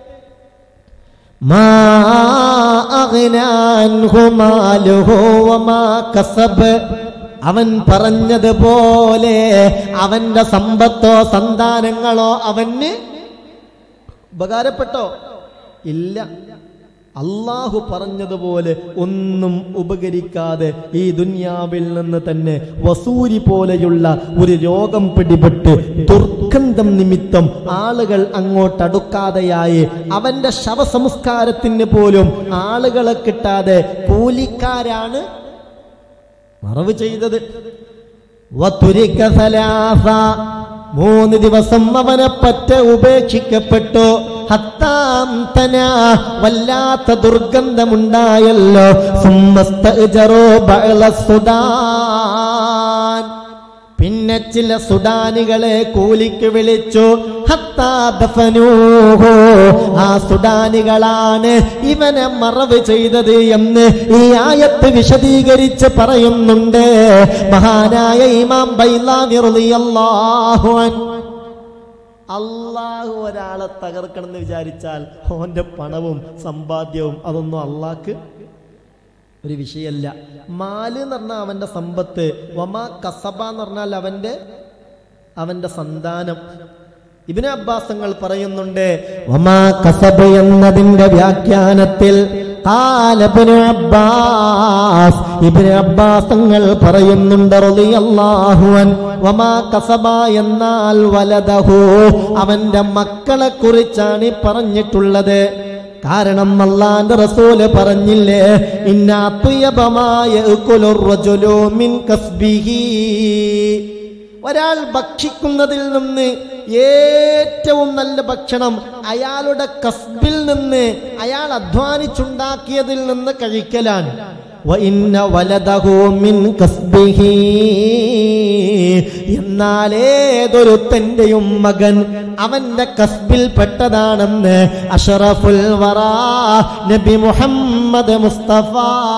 മാ അഗ്നാ അൻഹു മാലുഹു വമാ കസബ് അവൻ പറഞ്ഞതുപോലെ അവന്റെ സമ്പത്തോ സന്താനങ്ങളോ അവന് ഉപകാരപ്പെട്ടോ ഇല്ല അള്ളാഹു പറഞ്ഞതുപോലെ ഒന്നും ഉപകരിക്കാതെ ഈ ദുന്യാവിൽ നിന്ന് തന്നെ വസൂരി പോലെയുള്ള ഒരു രോഗം പിടിപെട്ട് ദുർഗന്ധം നിമിത്തം ആളുകൾ അങ്ങോട്ടടുക്കാതെയായി അവന്റെ ശവസംസ്കാരത്തിന് പോലും ആളുകളെ കിട്ടാതെ കൂലിക്കാരാണ് മറവ് ചെയ്തത് വതുരിക സലാസ. മൂന്ന് ദിവസം അവനെ പറ്റ ഉപേക്ഷിക്കപ്പെട്ടു ഹത്താം തന വല്ലാത്ത ദുർഗന്ധമുണ്ടായല്ലോ സുമ്മസ്തഅ്ജറൂ ബഅല സുദാൻ പിന്നെ ചില സുഡാനികളെ കൂലിക്ക് വിളിച്ചു ഹത്താ ദഫനൂഹു. ആ സുഡാനികളാണ് ഇവനെ മറവ് ചെയ്തത് എന്ന് ഈ ആയത്ത് വിശദീകരിച്ച് പറയുന്നുണ്ട് മഹാനായ ഇമാം ബൈലാനി റളിയല്ലാഹു അൻഹു അള്ളാഹു ഒരാളെ തകർക്കണം എന്ന് വിചാരിച്ചാൽ ഓന്റെ പണവും സമ്പാദ്യവും അതൊന്നും അള്ളാഹ്ക്ക് ഒരു വിഷയമല്ല മാല് എന്ന് പറഞ്ഞാൽ അവന്റെ സമ്പത്ത് വമാ കസബ എന്ന് പറഞ്ഞാൽ അവന്റെ അവന്റെ സന്താനം ഇബിന് അബ്ബാസങ്ങൾ പറയുന്നുണ്ട് വമാ കസബ് എന്നതിന്റെ വ്യാഖ്യാനത്തിൽ ഖാല ഇബ്നു അബ്ബാസ് ഇബ്നു അബ്ബാസ് തങ്ങൾ പറയുന്നുണ്ട് റളിയല്ലാഹു അൻ വമാ കസബ എന്നാൽ വലദഹു അവന്റെ മക്കളെ കുറിച്ചാണ് ഈ പറഞ്ഞിട്ടുള്ളത് കാരണം അള്ളാന്റെ റസൂല് പറഞ്ഞില്ലേ ഇന്നാത്തുയബമായ മിൻ കസ്ബിഹി ഒരാൾ ഭക്ഷിക്കുന്നതിൽ നിന്ന് ഏറ്റവും നല്ല ഭക്ഷണം അയാളുടെ കസ്ബിൽ നിന്ന് അയാൾ അധ്വാനിച്ചുണ്ടാക്കിയതിൽ നിന്ന് കഴിക്കലാണ് വഇന്ന വലദഹു മിൻ കസ്ബിഹി എന്നാൽ ഏതൊരുത്തന്റെയും മകൻ അവന്റെ കസ്ബിൽ പെട്ടതാണെന്ന് അഷറഫുൽ വറാ നബി മുഹമ്മദ് മുസ്തഫ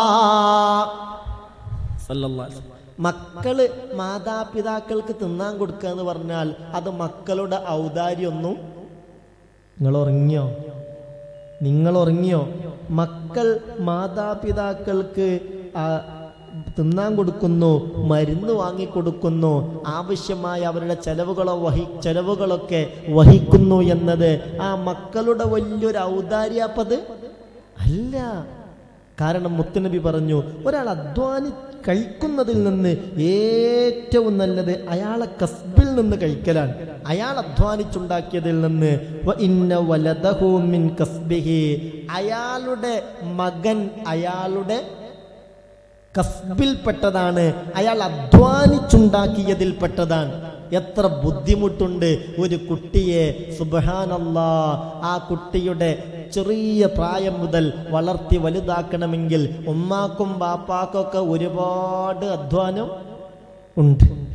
മക്കള് മാതാപിതാക്കൾക്ക് തിന്നാൻ കൊടുക്കുക എന്ന് പറഞ്ഞാൽ അത് മക്കളുടെ ഔദാര്യൊന്നും നിങ്ങൾ ഉറങ്ങിയോ നിങ്ങൾ ഉറങ്ങിയോ മക്കൾ മാതാപിതാക്കൾക്ക് ആ, തിന്നാൻ കൊടുക്കുന്നു മരുന്ന് വാങ്ങിക്കൊടുക്കുന്നു ആവശ്യമായ അവരുടെ ചെലവുകളോ വഹി ചെലവുകളൊക്കെ വഹിക്കുന്നു എന്നത് ആ മക്കളുടെ വലിയൊരു ഔദാര്യാപ്പത് അല്ല കാരണം മുത്തുനബി പറഞ്ഞു ഒരാൾ അധ്വാനി കഴിക്കുന്നതിൽ നിന്ന് ഏറ്റവും നല്ലത് അയാളെ കസ്ബിൽ നിന്ന് കഴിക്കലാണ് അയാൾ അധ്വാനിച്ചുണ്ടാക്കിയതിൽ നിന്ന് വ ഇന്ന വലദഹു മിൻ കസ്ബിഹി അയാളുടെ മകൻ അയാളുടെ കസ്ബിൽപ്പെട്ടതാണ് അയാൾ അധ്വാനിച്ചുണ്ടാക്കിയതിൽപ്പെട്ടതാണ് എത്ര ബുദ്ധിമുട്ടുണ്ട് ഒരു കുട്ടിയെ സുബഹാനല്ലാ ആ കുട്ടിയുടെ ചെറിയ പ്രായം മുതൽ വളർത്തി വലുതാക്കണമെങ്കിൽ ഉമ്മാക്കും ബാപ്പാക്കൊക്കെ ഒരുപാട് അധ്വാനം ഉണ്ട്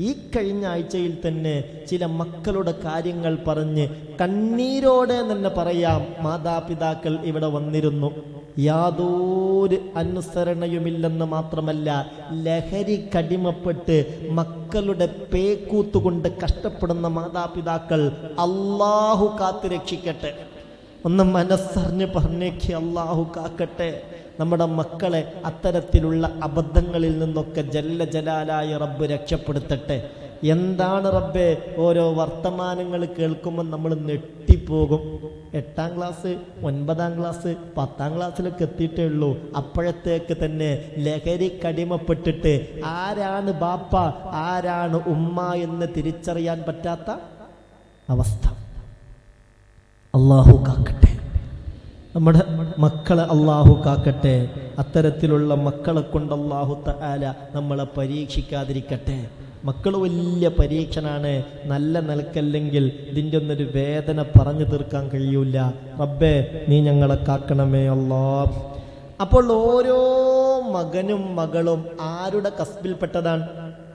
ഈ കഴിഞ്ഞ ആഴ്ചയിൽ തന്നെ ചില മക്കളുടെ കാര്യങ്ങൾ പറഞ്ഞ് കണ്ണീരോടെ തന്നെ പറയാം മാതാപിതാക്കൾ ഇവിടെ വന്നിരുന്നു യാതൊരു അനുസരണയുമില്ലെന്ന് മാത്രമല്ല ലഹരി കടിമപ്പെട്ട് മക്കളുടെ പേക്കൂത്തുകൊണ്ട് കഷ്ടപ്പെടുന്ന മാതാപിതാക്കൾ അള്ളാഹു കാത്തു രക്ഷിക്കട്ടെ ഒന്ന് മനസ്സറിഞ്ഞ് പറഞ്ഞേക്ക് അള്ളാഹു കാക്കട്ടെ നമ്മുടെ മക്കളെ അത്തരത്തിലുള്ള അബദ്ധങ്ങളിൽ നിന്നൊക്കെ ജല്ല ജലാലായ റബ്ബ് രക്ഷപ്പെടുത്തട്ടെ എന്താണ് റബ്ബെ ഓരോ വർത്തമാനങ്ങൾ കേൾക്കുമ്പോൾ നമ്മൾ നെട്ടിപ്പോകും എട്ടാം ക്ലാസ് ഒൻപതാം ക്ലാസ് പത്താം ക്ലാസ്സിലൊക്കെ എത്തിയിട്ടേ ഉള്ളൂ അപ്പോഴത്തേക്ക് തന്നെ ലഹരി കടിമപ്പെട്ടിട്ട് ആരാണ് ബാപ്പ ആരാണ് ഉമ്മ എന്ന് തിരിച്ചറിയാൻ പറ്റാത്ത അവസ്ഥ അള്ളാഹു കാക്കട്ടെ നമ്മുടെ മക്കളെ അള്ളാഹു കാക്കട്ടെ അത്തരത്തിലുള്ള മക്കളെ കൊണ്ട് അള്ളാഹു തആല നമ്മളെ പരീക്ഷിക്കാതിരിക്കട്ടെ മക്കൾ വലിയ പരീക്ഷനാണ് നല്ല നിലക്കല്ലെങ്കിൽ ഇതിൻ്റെ ഒന്നൊരു വേദന പറഞ്ഞു തീർക്കാൻ കഴിയൂല റബ്ബേ നീ ഞങ്ങളെ കാക്കണമേ അല്ലാ അപ്പോൾ ഓരോ മകനും മകളും ആരുടെ കസ്ബിൽപ്പെട്ടതാണ്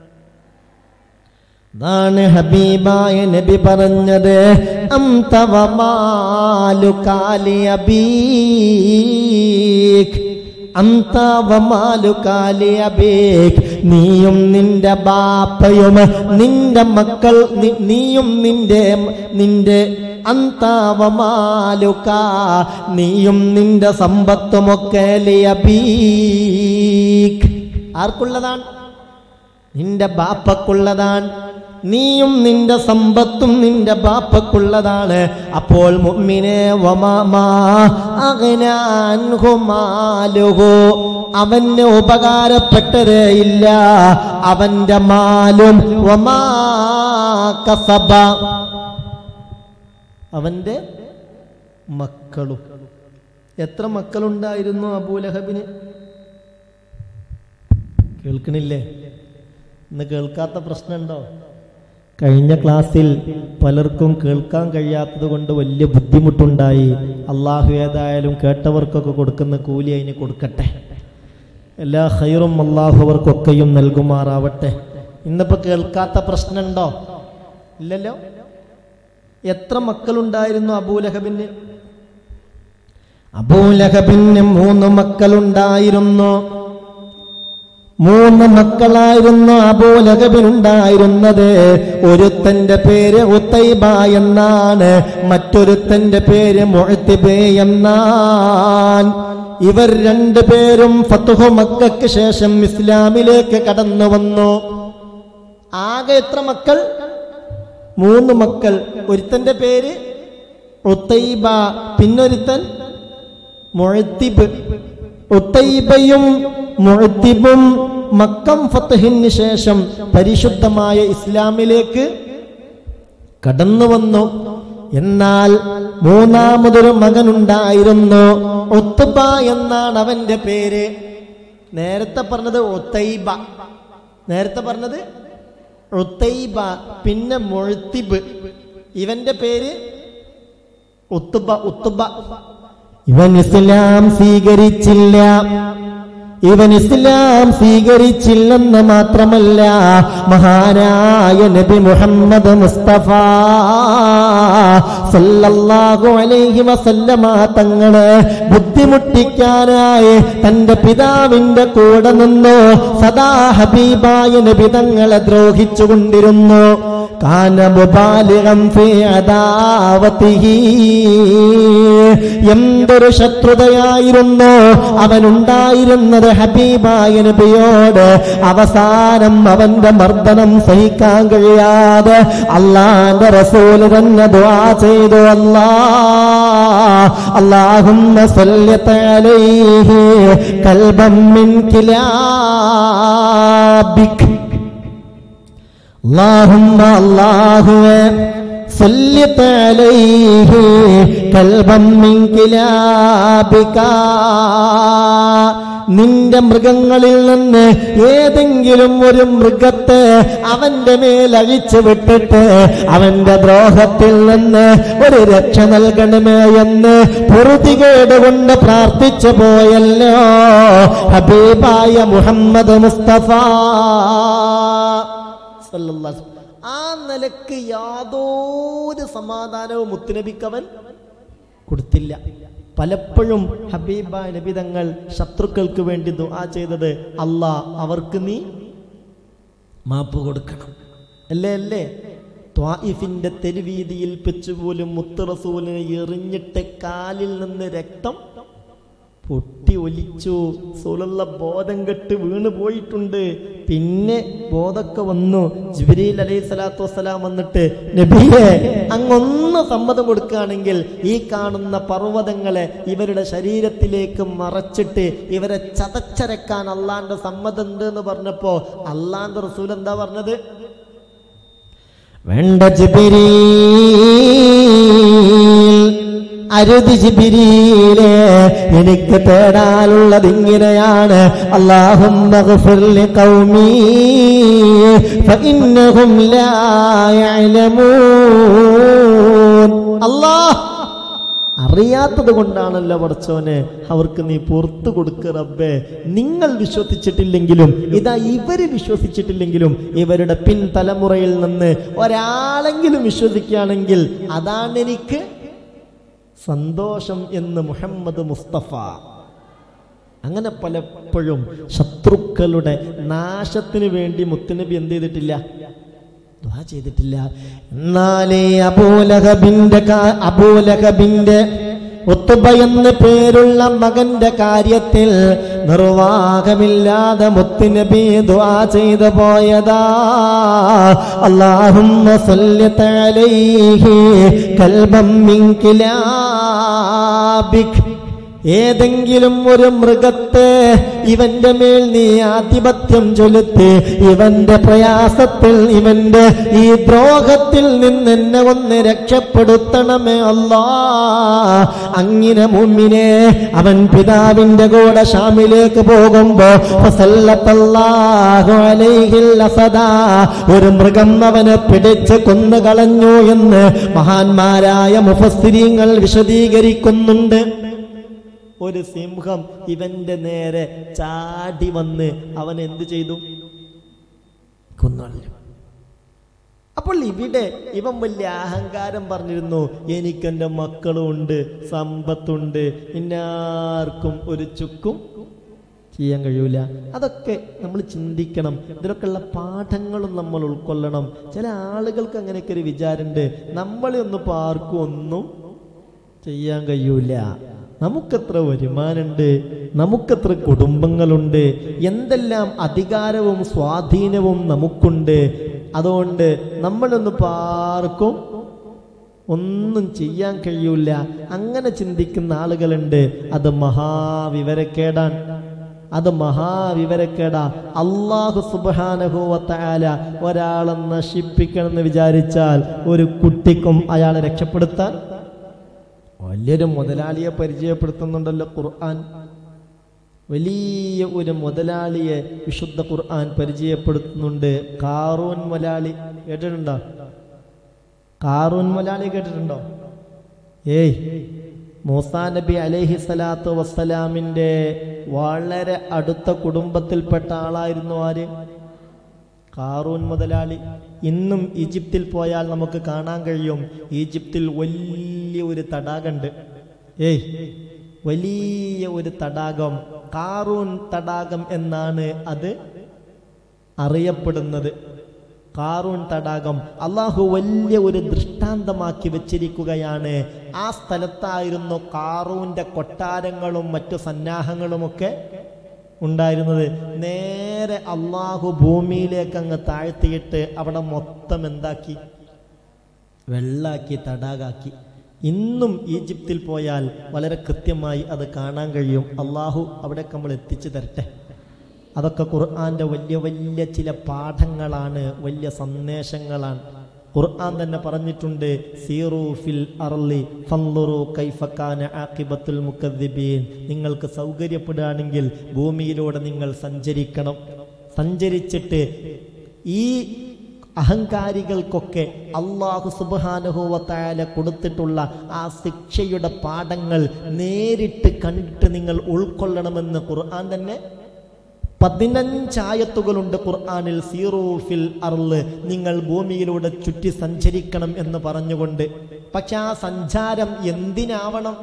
അതാണ് ഹബീബായ നബി പറഞ്ഞത് അംതവമാലു കാലി അബീഖ് അംതവമാലു കാലി അബീഖ് നീയും നിന്റെ ബാപ്പയും നിന്റെ മക്കൾ നി- നീയും നിന്റെ നിന്റെ അന്താവമാലുക നീയും നിന്റെ സമ്പത്തുമൊക്കെ ലിയബീഖ് ആർക്കുള്ളതാണ് നിന്റെ ബാപ്പക്കുള്ളതാണ് നീയും നിന്റെ സമ്പത്തും നിന്റെ ബാപ്പക്കുള്ളതാണ് അപ്പോൾ മുഅ്മിനെ വമാമാ അഗ്നാൻഹു മാലുഹു അവന് ഉപകാരപ്പെട്ടതേ ഇല്ല അവന്റെ മാലും വമാ കസബ അവന്റെ മക്കളും എത്ര മക്കളുണ്ടായിരുന്നു അബൂലഹബിന് കേൾക്കണില്ലേ ഇന്ന് കേൾക്കാത്ത പ്രശ്നമുണ്ടോ കഴിഞ്ഞ ക്ലാസ്സിൽ പലർക്കും കേൾക്കാൻ കഴിയാത്തത് കൊണ്ട് വലിയ ബുദ്ധിമുട്ടുണ്ടായി അള്ളാഹു ഏതായാലും കേട്ടവർക്കൊക്കെ കൊടുക്കുന്ന കൂലി അതിന് കൊടുക്കട്ടെ എല്ലാ ഹൈറും അള്ളാഹു അവർക്കൊക്കെയും നൽകുമാറാവട്ടെ ഇന്നിപ്പോ കേൾക്കാത്ത പ്രശ്നമുണ്ടോ ഇല്ലല്ലോ എത്ര മക്കളുണ്ടായിരുന്നു അബൂലഹബിന് അബൂലഹബിന് മൂന്ന് മക്കളുണ്ടായിരുന്നു മൂന്ന് മക്കളായിരുന്നു അബൂലഹബിനുണ്ടായിരുന്നത് ഒരുത്തന്റെ പേര് ഉത്തൈബ എന്നാണ് മറ്റൊരുത്തന്റെ പേര് മുഴത്തിബേ എന്നാൻ ഇവർ രണ്ടുപേരും ഫത്തുഹു മക്കൾക്ക് ശേഷം ഇസ്ലാമിലേക്ക് കടന്നു വന്നു ആകെ എത്ര മക്കൾ മൂന്ന് മക്കൾ ഒരുത്തന്റെ പേര് ഉത്തൈബ പിന്നൊരുത്തൻ മുഴത്തിബ് ഉത്തൈബയും മുഴത്തിബും മക്കം ഫത്തഹിന് ശേഷം പരിശുദ്ധമായ ഇസ്ലാമിലേക്ക് കടന്നു വന്നു എന്നാൽ മൂന്നാമതൊരു മകനുണ്ടായിരുന്നു ഉത്തുബ എന്നാണ് അവന്റെ പേര് നേരത്തെ പറഞ്ഞത് ഉത്തൈബ നേരത്തെ പറഞ്ഞത് ഉത്തൈബ പിന്നെ മുഴത്തിബ് ഇവന്റെ പേര് ഉത്തുബ ഉത്തുബ ഇവൻ ഇസ്ലാം സ്വീകരിച്ചില്ല ഇവൻ ഇസ്ലാം സ്വീകരിച്ചില്ലെന്ന് മാത്രമല്ല മഹാനായ നബി മുഹമ്മദ് മുസ്തഫ സല്ലല്ലാഹു അലൈഹി വസല്ലമ തങ്ങള് ബുദ്ധിമുട്ടിക്കാനായി തന്റെ പിതാവിന്റെ കൂടെ നിന്നു സദാ ഹബീബായ നബി തങ്ങളെ ദ്രോഹിച്ചുകൊണ്ടിരുന്നു കാന മുബാലിഗം ഫീ അദാവതിഹി എന്തൊരു ശത്രുതയായിരുന്നു അവനുണ്ടായിരുന്നത് ഹബീബായ നബിയോട് അവസാനം അവന്റെ മർദ്ദനം സഹിക്കാൻ കഴിയാതെ അള്ളാന്റെ റസൂല് തന്നെ ദുആ ചെയ്തു അല്ലാ അല്ലാഹുമ്മ സല്ലത്ത് അലൈഹി കൽബം മിൻ കിലാബിക് اللهم الله سلط عليه كلبا من كلابك നിന്റെ മൃഗങ്ങളിൽ നിന്ന് ഏതെങ്കിലും ഒരു മൃഗത്തെ അവന്റെ മേൽ അഴിച്ചു വിട്ടിട്ട് അവന്റെ ദ്രോഹത്തിൽ നിന്ന് ഒരു രക്ഷ നൽകണമേ എന്ന് പൊറുതികേട് കൊണ്ട് പ്രാർത്ഥിച്ചു പോയല്ലോ ഹബീബായ മുഹമ്മദ് മുസ്തഫ സല്ലല്ലാഹു അലൈഹി വസല്ലം. ആ നിലക്ക് യാതൊരു സമാധാനവും മുത്തുനബിക്കവൻ കൊടുത്തില്ല പലപ്പോഴും ഹബീബ നബി തങ്ങൾ ശത്രുക്കൾക്ക് വേണ്ടി ദുആ ചെയ്തത് അല്ലാ അവർക്ക് നീ മാപ്പ് കൊടുക്കണം അല്ലേ അല്ലേ ത്വായിഫിന്റെ തെരുവീതിയിൽ വെച്ചുപോലും മുത്ത് റസൂലിനെ എറിഞ്ഞിട്ട് കാലിൽ നിന്ന് രക്തം പൊട്ടി ഒലിച്ചു സൂലുള്ള ബോധം കെട്ട് വീണ് പോയിട്ടുണ്ട് പിന്നെ ബോധമൊക്കെ വന്നു ജിബിരിൽ അലൈഹി സ്വലാത്തു വസ്സലാം വന്നിട്ട് നബിയെ അങ്ങൊന്ന് സമ്മതം കൊടുക്കുകയാണെങ്കിൽ ഈ കാണുന്ന പർവ്വതങ്ങളെ ഇവരുടെ ശരീരത്തിലേക്ക് മറച്ചിട്ട് ഇവരെ ചതച്ചരക്കാൻ അള്ളാന്റെ സമ്മതം ഉണ്ട് എന്ന് പറഞ്ഞപ്പോ അള്ളാന്റെ റസൂൽ എന്താ പറഞ്ഞത് വേണ്ട ജിബിരീൽ അരുത് ജിബിരിയിലെ എനിക്ക് തേടാനുള്ളത് ഇങ്ങനെയാണ് അള്ളാഹും അല്ലാഹ് അറിയാത്തത് കൊണ്ടാണല്ലോ പഠിച്ചോനെ അവർക്ക് നീ പുറത്തു കൊടുക്ക റബ്ബേ നിങ്ങൾ വിശ്വസിച്ചിട്ടില്ലെങ്കിലും ഇതാ ഇവര് വിശ്വസിച്ചിട്ടില്ലെങ്കിലും ഇവരുടെ പിൻതലമുറയിൽ നിന്ന് ഒരാളെങ്കിലും വിശ്വസിക്കുകയാണെങ്കിൽ അതാണ് എനിക്ക് സന്തോഷം എന്ന് മുഹമ്മദ് മുസ്തഫ അങ്ങനെ പലപ്പോഴും ശത്രുക്കളുടെ നാശത്തിന് വേണ്ടി മുത്തുനബി എന്ത് ചെയ്തിട്ടില്ല ദുആ ചെയ്തിട്ടില്ല എന്നാലേ അബൂലഹബിന്റെ കാ- അബൂലഹബിന്റെ ഉത്തുബ എന്ന് പേരുള്ള മകന്റെ കാര്യത്തിൽ നിർവാഹമില്ലാതെ മുത്തുനബി ദുആ ചെയ്തു പോയതാ അല്ലാഹുമ്മ സല്ലത്ത് അലൈഹി കൽബം മിൻ കിലാബിക് ഏതെങ്കിലും ഒരു മൃഗത്തെ ഇവന്റെ മേൽ നീ ആധിപത്യം ചൊലുത്തി ഇവന്റെ പ്രയാസത്തിൽ ഇവന്റെ ഈ ദ്രോഹത്തിൽ നിന്ന് എന്നെ ഒന്ന് രക്ഷപ്പെടുത്തണമേ അല്ലാ അങ്ങനെ മുമ്മിനെ അവൻ പിതാവിന്റെ കൂടെ ഷാമിലേക്ക് പോകുമ്പോ ഫസല്ലത്തല്ലാഹു അലൈഹിൽ അസദാ. ഒരു മൃഗം അവനെ പിടിച്ച് കൊന്നു കളഞ്ഞു എന്ന് മഹാന്മാരായ മുഫസ്സിരീങ്ങൾ വിശദീകരിക്കുന്നുണ്ട് ഒരു സിംഹം ഇവന്റെ നേരെ ചാടി വന്ന് അവൻ എന്ത് ചെയ്തു കൊന്നളഞ്ഞു അപ്പോൾ ഇവിടെ ഇവൻ വലിയ അഹങ്കാരം പറഞ്ഞിരുന്നു എനിക്കെൻ്റെ മക്കളും ഉണ്ട് സമ്പത്തുണ്ട് ഇന്നാർക്കും ഒരു ചുക്കും ചെയ്യാൻ കഴിയൂല അതൊക്കെ നമ്മൾ ചിന്തിക്കണം ഇതിലൊക്കെയുള്ള പാഠങ്ങളും നമ്മൾ ഉൾക്കൊള്ളണം ചില ആളുകൾക്ക് അങ്ങനെയൊക്കെ ഒരു വിചാരമുണ്ട് നമ്മളെ ഒന്നും ഇപ്പോൾ ആർക്കും ഒന്നും ചെയ്യാൻ കഴിയൂല നമുക്കെത്ര വരുമാനമുണ്ട് നമുക്കെത്ര കുടുംബങ്ങളുണ്ട് എന്തെല്ലാം അധികാരവും സ്വാധീനവും നമുക്കുണ്ട് അതുകൊണ്ട് നമ്മളൊന്നും ഇപ്പോൾ ആർക്കും ഒന്നും ചെയ്യാൻ കഴിയൂല അങ്ങനെ ചിന്തിക്കുന്ന ആളുകളുണ്ട് അത് മഹാവിവരക്കേടാണ് അത് മഹാവിവരക്കേടാ അള്ളാഹു സുബാനഹുവത്തായാല ഒരാളെ നശിപ്പിക്കണമെന്ന് വിചാരിച്ചാൽ ഒരു കുട്ടിക്കും അയാളെ രക്ഷപ്പെടുത്താൻ വലിയൊരു മുതലാളിയെ പരിചയപ്പെടുത്തുന്നുണ്ടല്ലോ ഖുർആൻ വലിയ ഒരു മുതലാളിയെ വിശുദ്ധ ഖുർആൻ പരിചയപ്പെടുത്തുന്നുണ്ട് കാറൂൻ മുതലാളി കേട്ടിട്ടുണ്ടോ കാറൂൻ മുതലാളി കേട്ടിട്ടുണ്ടോ ഏയ് മൂസാ നബി അലൈഹി സ്വലാത്തു വസ്സലാമിൻ്റെ വളരെ അടുത്ത കുടുംബത്തിൽപ്പെട്ട ആളായിരുന്നു ആര് കാറൂൻ മുതലാളി ഇന്നും ഈജിപ്തിൽ പോയാൽ നമുക്ക് കാണാൻ കഴിയും ഈജിപ്തിൽ വലിയ ഒരു തടാകമുണ്ട് ഏയ് വലിയ ഒരു തടാകം കാറൂൻ തടാകം എന്നാണ് അത് അറിയപ്പെടുന്നത് കാറൂൺ തടാകം അള്ളാഹു വലിയ ഒരു ദൃഷ്ടാന്തമാക്കി വെച്ചിരിക്കുകയാണ് ആ സ്ഥലത്തായിരുന്നു കാറൂന്റെ കൊട്ടാരങ്ങളും മറ്റു സന്നാഹങ്ങളുമൊക്കെ ഉണ്ടായിരുന്നത് നേരെ അള്ളാഹു ഭൂമിയിലേക്ക് അങ്ങ് താഴ്ത്തിയിട്ട് അവിടെ മൊത്തം എന്താക്കി വെള്ളാക്കി തടാകാക്കി ഇന്നും ഈജിപ്തിൽ പോയാൽ വളരെ കൃത്യമായി അത് കാണാൻ കഴിയും അള്ളാഹു അവിടേക്ക് നമ്മൾ എത്തിച്ചു തരട്ടെ അതൊക്കെ ഖുർആന്റെ വലിയ വലിയ ചില പാഠങ്ങളാണ് വലിയ സന്ദേശങ്ങളാണ് ഖുർആൻ തന്നെ പറഞ്ഞിട്ടുണ്ട് സീറു ഫിൽ അർലി ഫൻളുറു കൈഫ കാന ആഖിബത്തുൽ മുക്കദ്ദിബീൻ നിങ്ങൾക്ക് സൗകര്യപ്പെടുകയാണെങ്കിൽ ഭൂമിയിലൂടെ നിങ്ങൾ സഞ്ചരിക്കണം സഞ്ചരിച്ചിട്ട് ഈ അഹങ്കാരികൾക്കൊക്കെ അള്ളാഹു സുബാനുഭവത്തായാല കൊടുത്തിട്ടുള്ള ആ ശിക്ഷയുടെ പാഠങ്ങൾ നേരിട്ട് കണ്ടിട്ട് നിങ്ങൾ ഉൾക്കൊള്ളണമെന്ന് ഖുർആൻ തന്നെ പതിനഞ്ചായത്തുകളുണ്ട് ഖുർആനിൽ സീറൂഫിൽ അർള് നിങ്ങൾ ഭൂമിയിലൂടെ ചുറ്റി സഞ്ചരിക്കണം എന്ന് പറഞ്ഞുകൊണ്ട് പക്ഷെ ആ സഞ്ചാരം എന്തിനാവണം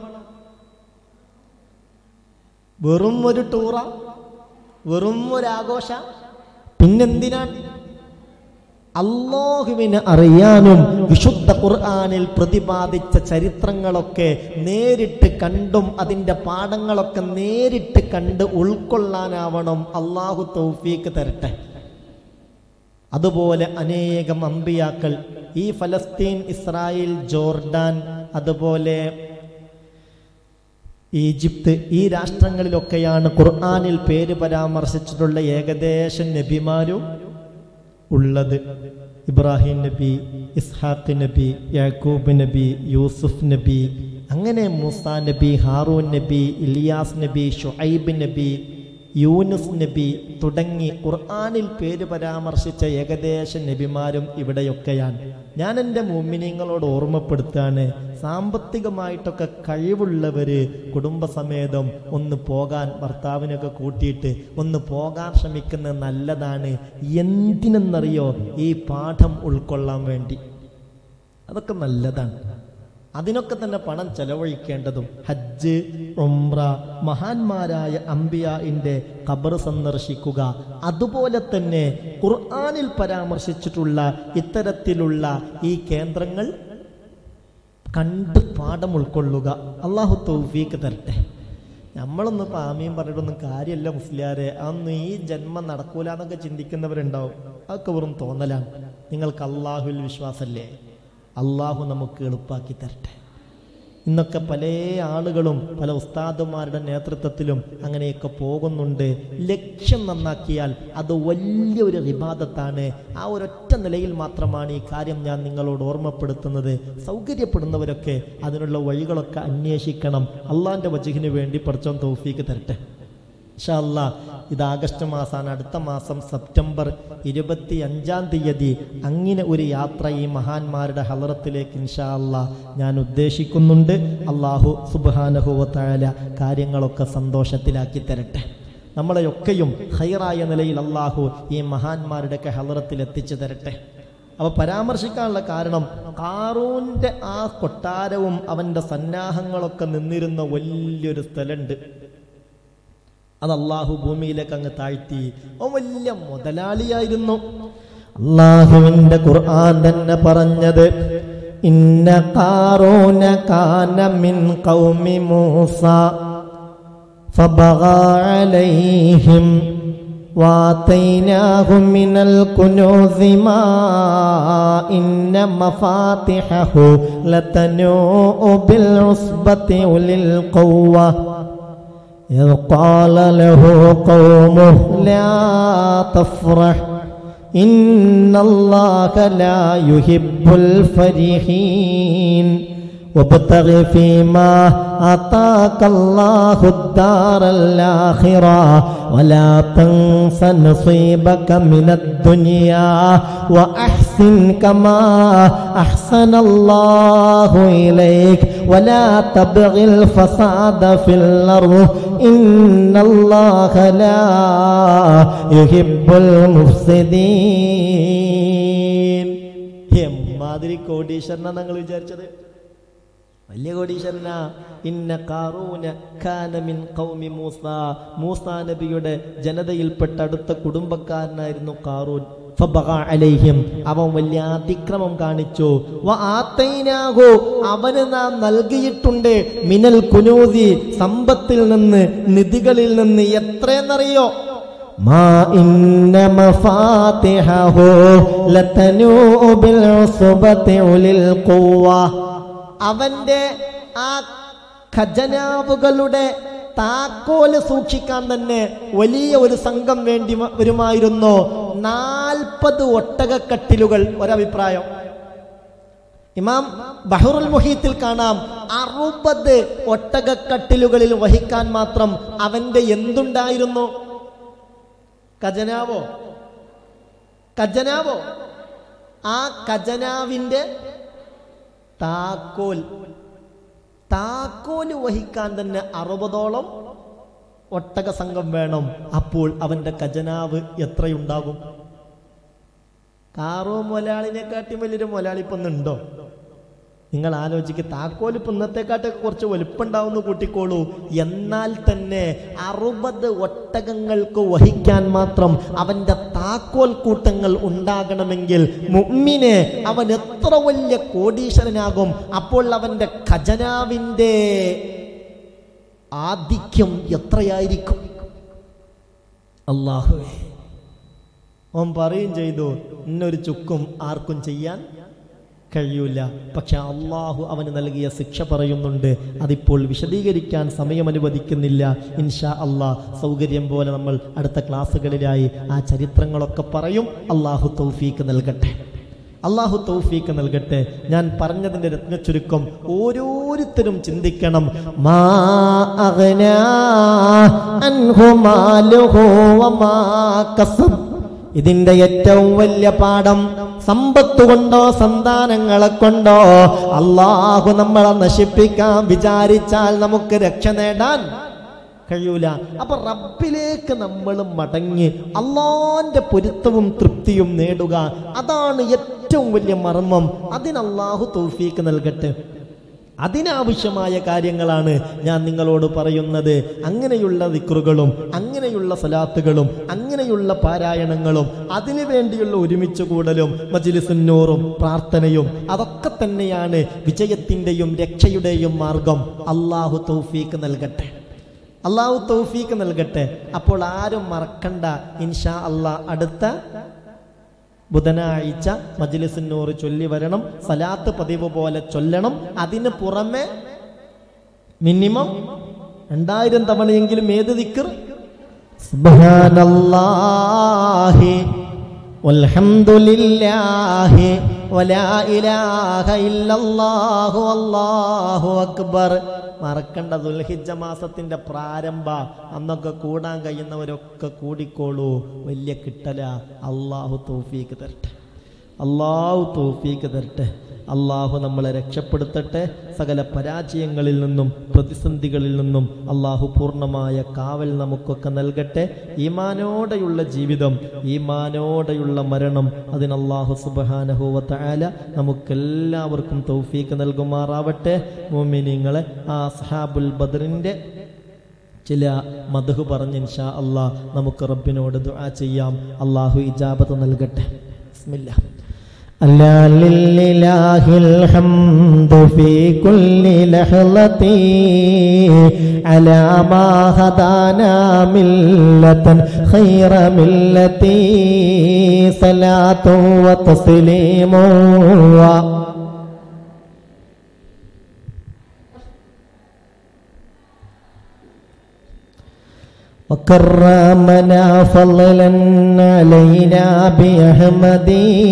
വെറും ഒരു ടൂറ വെറും ഒരു ആഘോഷ പിന്നെന്തിനാണ് അള്ളാഹുവിനെ അറിയാനും വിശുദ്ധ ഖുർആനിൽ പ്രതിപാദിച്ച ചരിത്രങ്ങളൊക്കെ നേരിട്ട് കണ്ടും അതിൻ്റെ പാഠങ്ങളൊക്കെ നേരിട്ട് കണ്ട് ഉൾക്കൊള്ളാനാവണം അള്ളാഹു തൗഫീക്ക് തരട്ടെ അതുപോലെ അനേകം അമ്പിയാക്കൾ ഈ ഫലസ്തീൻ ഇസ്രായേൽ ജോർഡാൻ അതുപോലെ ഈജിപ്ത് ഈ രാഷ്ട്രങ്ങളിലൊക്കെയാണ് ഖുർആനിൽ പേര് പരാമർശിച്ചിട്ടുള്ള ഏകദേശം നബിമാരും ഉള്ളത് ഇബ്രാഹിം നബി ഇസ്ഹാഖ് നബി യാക്കൂബ് നബി യൂസുഫ് നബി അങ്ങനെ മൂസ നബി ഹാറൂൻ നബി ഇലിയാസ് നബി ഷുഐബ് നബി യൂനുസ് നബി തുടങ്ങി ഖുർആനിൽ പേര് പരാമർശിച്ച ഏകദേശം നബിമാരും ഇവിടെയൊക്കെയാണ് ഞാൻ എൻ്റെ മുമ്മിനിങ്ങളോട് ഓർമ്മപ്പെടുത്താണ് സാമ്പത്തികമായിട്ടൊക്കെ കഴിവുള്ളവര് കുടുംബസമേതം ഒന്ന് പോകാൻ ഭർത്താവിനൊക്കെ കൂട്ടിയിട്ട് ഒന്ന് പോകാൻ ശ്രമിക്കുന്നത് നല്ലതാണ് എന്തിനെന്നറിയോ ഈ പാഠം ഉൾക്കൊള്ളാൻ വേണ്ടി അതൊക്കെ നല്ലതാണ് അതിനൊക്കെ തന്നെ പണം ചെലവഴിക്കേണ്ടതും ഹജ്ജ് ഉംറ മഹാന്മാരായ അംബിയായിൻ്റെ ഖബർ സന്ദർശിക്കുക അതുപോലെ തന്നെ ഖുർആനിൽ പരാമർശിച്ചിട്ടുള്ള ഇത്തരത്തിലുള്ള ഈ കേന്ദ്രങ്ങൾ കണ്ട് പാഠം ഉൾക്കൊള്ളുക അള്ളാഹു തൗഫീക്ക് തരട്ടെ നമ്മളൊന്നും ഇപ്പം ആമയും പറഞ്ഞിട്ടൊന്നും കാര്യമല്ല മുസ്ലിയാരെ അതൊന്നും ഈ ജന്മം നടക്കൂല എന്നൊക്കെ ചിന്തിക്കുന്നവരുണ്ടാവും അതൊക്കെ വെറും തോന്നലാണ് നിങ്ങൾക്ക് അള്ളാഹുവിൽ വിശ്വാസമല്ലേ അള്ളാഹു നമുക്ക് എളുപ്പാക്കി തരട്ടെ ഇന്നൊക്കെ പല ആളുകളും പല ഉസ്താദുമാരുടെ നേതൃത്വത്തിലും അങ്ങനെയൊക്കെ പോകുന്നുണ്ട് ലക്ഷ്യം നന്നാക്കിയാൽ അത് വലിയൊരു വിവാദത്താണ് ആ ഒരൊറ്റ നിലയിൽ മാത്രമാണ് ഈ കാര്യം ഞാൻ നിങ്ങളോട് ഓർമ്മപ്പെടുത്തുന്നത് സൗകര്യപ്പെടുന്നവരൊക്കെ അതിനുള്ള വഴികളൊക്കെ അന്വേഷിക്കണം അള്ളാന്റെ വജഹിന് വേണ്ടി പഠിച്ചോൻ തൗഫീക്ക് തരട്ടെ ഇൻഷാ അല്ലാ ഇത് ആഗസ്റ്റ് മാസമാണ് അടുത്ത മാസം സെപ്റ്റംബർ ഇരുപത്തി അഞ്ചാം തീയതി അങ്ങനെ ഒരു യാത്ര ഈ മഹാന്മാരുടെ ഹലറത്തിലേക്ക് ഇൻഷാ അല്ലാ ഞാൻ ഉദ്ദേശിക്കുന്നുണ്ട് അള്ളാഹു സുബാനഹുവത്തായ കാര്യങ്ങളൊക്കെ സന്തോഷത്തിലാക്കി തരട്ടെ നമ്മളെയൊക്കെയും ഹൈറായ നിലയിൽ അള്ളാഹു ഈ മഹാന്മാരുടെയൊക്കെ ഹലറത്തിൽ എത്തിച്ചു തരട്ടെ അവ പരാമർശിക്കാനുള്ള കാരണം കാറൂന്റെ ആ കൊട്ടാരവും അവന്റെ സന്നാഹങ്ങളൊക്കെ നിന്നിരുന്ന വലിയൊരു സ്ഥലമുണ്ട് അത് അള്ളാഹു ഭൂമിയിലേക്ക് അങ്ങ് താഴ്ത്തി അവൻ വലിയ മുതലാളിയായിരുന്നു അള്ളാഹുവിന്റെ ഖുർആൻ തന്നെ പറഞ്ഞത് ഇന്ന കാറൂന കാന മിൻ ഖൗമി മൂസ فبغى عليهم واتيناه من الكنوز ما إن مفاتحه لتنوء بالعصبة أولي القوة إذ قال له قومه لا تفرح إن الله لا يحب الفرحين وابتغ فيما آتاك الله الدار الآخرة ولا تنس نصيبك من الدنيا وأحسن كما أحسن الله إليك ولا تبغ الفساد في الأرض إن الله لا يحب المفسدين എമ്മാതിരി കോടീശ്വരനാ നിങ്ങൾ വിചാരിച്ചത് വലിയ കോടീശ്വരനാ ഇന്ന കാറൂന കാന മിൻ ഖൗമി മൂസ മൂസ നബിയുടെ ജനതയിൽപ്പെട്ട അടുത്ത കുടുംബക്കാരനായിരുന്നു കാറൂൻ ഫബഗ അലൈഹിം അവൻ വലിയ അതിക്രമം കാണിച്ചു വ ആത്തൈനാഹു അവന് നാം നൽകിയിട്ടുണ്ട് മിനൽ കുനൂതി സമ്പത്തിൽ നിന്ന് നിധികളിൽ നിന്ന് എത്രയെന്നറിയോ ما إن مفاتحه لتنوء بالعصبة أولي القوة അവന്റെ ആ ഖജനാവുകളുടെ താക്കോല് സൂക്ഷിക്കാൻ തന്നെ വലിയ ഒരു സംഘം വേണ്ടി വ- വരുമായിരുന്നു നാൽപ്പത് ഒട്ടകക്കട്ടിലുകൾ ഒരഭിപ്രായം ഇമാം ബഹറുൽ മുഹീത്തിൽ കാണാം അറുപത് ഒട്ടകക്കട്ടിലുകളിൽ വഹിക്കാൻ മാത്രം അവന്റെ എന്തുണ്ടായിരുന്നു ഖജനാവോ ഖജനാവോ ആ ഖജനാവിന്റെ താക്കോൽ താക്കോല് വഹിക്കാൻ തന്നെ അറുപതോളം ഒട്ടക സംഘം വേണം അപ്പോൾ അവന്റെ ഖജനാവ് എത്രയുണ്ടാകും കാറോ മൊലാളിനെക്കാട്ടി വലിയൊരു മൊലാളി ഇപ്പം ഉണ്ടോ നിങ്ങൾ ആലോചിക്കുക താക്കോൽ ഇപ്പം ഇന്നത്തെക്കാട്ടൊക്കെ കുറച്ച് വലുപ്പുണ്ടാവുന്ന കൂട്ടിക്കോളൂ എന്നാൽ തന്നെ അറുപത് ഒട്ടകങ്ങൾക്ക് വഹിക്കാൻ മാത്രം അവന്റെ താക്കോൽ കൂട്ടങ്ങൾ ഉണ്ടാകണമെങ്കിൽ മുമ്മിനെ അവൻ എത്ര വലിയ കോടീശ്വരനാകും അപ്പോൾ അവന്റെ ഖജനാവിൻ്റെ ആധിക്യം എത്രയായിരിക്കും അള്ളാഹുവേ ഓൻ പറയും ചെയ്തു ഇന്നൊരു ചുക്കും ആർക്കും ചെയ്യാൻ കഴിയൂല പക്ഷെ അള്ളാഹു അവന് നൽകിയ ശിക്ഷ പറയുന്നുണ്ട് അതിപ്പോൾ വിശദീകരിക്കാൻ സമയം അനുവദിക്കുന്നില്ല ഇൻഷാ അള്ളാഹ് സൗകര്യം പോലെ നമ്മൾ അടുത്ത ക്ലാസ്സുകളിലായി ആ ചരിത്രങ്ങളൊക്കെ പറയും അള്ളാഹു തൗഫീക്ക് നൽകട്ടെ അള്ളാഹു തൗഫീക്ക് നൽകട്ടെ ഞാൻ പറഞ്ഞതിന്റെ രത്ന ചുരുക്കം ഓരോരുത്തരും ചിന്തിക്കണം മാ അഗ്നാ അൻഹു മാലുഹു വമാ കസബ് ഇതിന്റെ ഏറ്റവും വലിയ പാഠം സമ്പത്ത് കൊണ്ടോ സന്താനങ്ങളെ കൊണ്ടോ അള്ളാഹു നമ്മളെ നശിപ്പിക്കാൻ വിചാരിച്ചാൽ നമുക്ക് രക്ഷ നേടാൻ കഴിയൂല അപ്പൊ റബ്ബിലേക്ക് നമ്മൾ മടങ്ങി അള്ളാന്റെ പൊരുത്തവും തൃപ്തിയും നേടുക അതാണ് ഏറ്റവും വലിയ മർമ്മം അതിന് അള്ളാഹു തൗഫീക്ക് നൽകട്ടെ അതിനാവശ്യമായ കാര്യങ്ങളാണ് ഞാൻ നിങ്ങളോട് പറയുന്നത് അങ്ങനെയുള്ള ദിക്റുകളും അങ്ങനെയുള്ള സലാത്തുകളും അങ്ങനെയുള്ള പാരായണങ്ങളും അതിനു വേണ്ടിയുള്ള ഒരുമിച്ച് കൂടലും മജിലിസുന്നൂറും പ്രാർത്ഥനയും അതൊക്കെ തന്നെയാണ് വിജയത്തിൻ്റെയും രക്ഷയുടെയും മാർഗം അള്ളാഹു തൗഫീക്ക് നൽകട്ടെ അള്ളാഹു തൗഫീക്ക് നൽകട്ടെ അപ്പോൾ ആരും മറക്കണ്ട ഇൻഷാ അള്ളാഹ് അടുത്ത ബുധനാഴ്ച മജ്ലിസുന്നൂറ് ചൊല്ലി വരണം സലാത്ത് പതിവ് പോലെ ചൊല്ലണം അതിന് പുറമെ മിനിമം രണ്ടായിരം തവണയെങ്കിലും ഏത് ദിക്കർ സുബ്ഹാനല്ലാഹി വൽഹംദുലില്ലാഹി വലാ ഇലാഹ ഇല്ലല്ലാഹു അല്ലാഹു അക്ബർ മറക്കണ്ട ദുൽഹിജ മാസത്തിന്റെ പ്രാരംഭ അന്നൊക്കെ കൂടാൻ കഴിയുന്നവരൊക്കെ കൂടിക്കോളൂ വലിയ കിട്ടല അള്ളാഹു തൗഫീക്ക് തരട്ടെ അള്ളാഹു തൗഫീക്ക് തരട്ടെ അള്ളാഹു നമ്മളെ രക്ഷപ്പെടുത്തട്ടെ സകല പരാജയങ്ങളിൽ നിന്നും പ്രതിസന്ധികളിൽ നിന്നും അള്ളാഹു പൂർണ്ണമായ കാവൽ നമുക്കൊക്കെ നൽകട്ടെ ഈമാനോടെയുള്ള ജീവിതം ഈമാനോടെയുള്ള മരണം അതിന് അള്ളാഹു സുബാനഹുവത്ത ആല നമുക്കെല്ലാവർക്കും തൗഫീക്ക് നൽകുമാറാവട്ടെ മോമിനിങ്ങളെ ആ സഹാബുൽ ബദറിൻ്റെ ചില മധു പറഞ്ഞ് ഇൻഷാ അള്ളാഹ് നമുക്ക് റബ്ബിനോട് ദുആ ചെയ്യാം അള്ളാഹു ഇജാബത്ത് നൽകട്ടെ ബിസ്മില്ലാ ألا لله الحمد في كل لحظة على ما هدانا ملة خير ملتي صلاة وتسليم و وكرمنا فضلا علينا بأحمد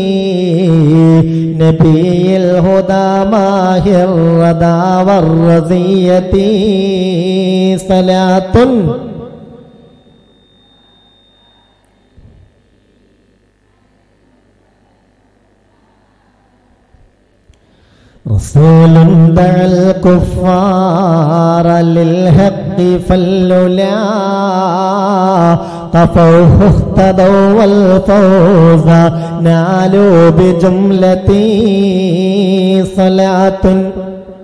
نبي الهدى ماهر الردى والرزية صلاة رسول دعا الكفار للحق فلولا قفوه اهتدوا والفوز نالوا بجملة صلاة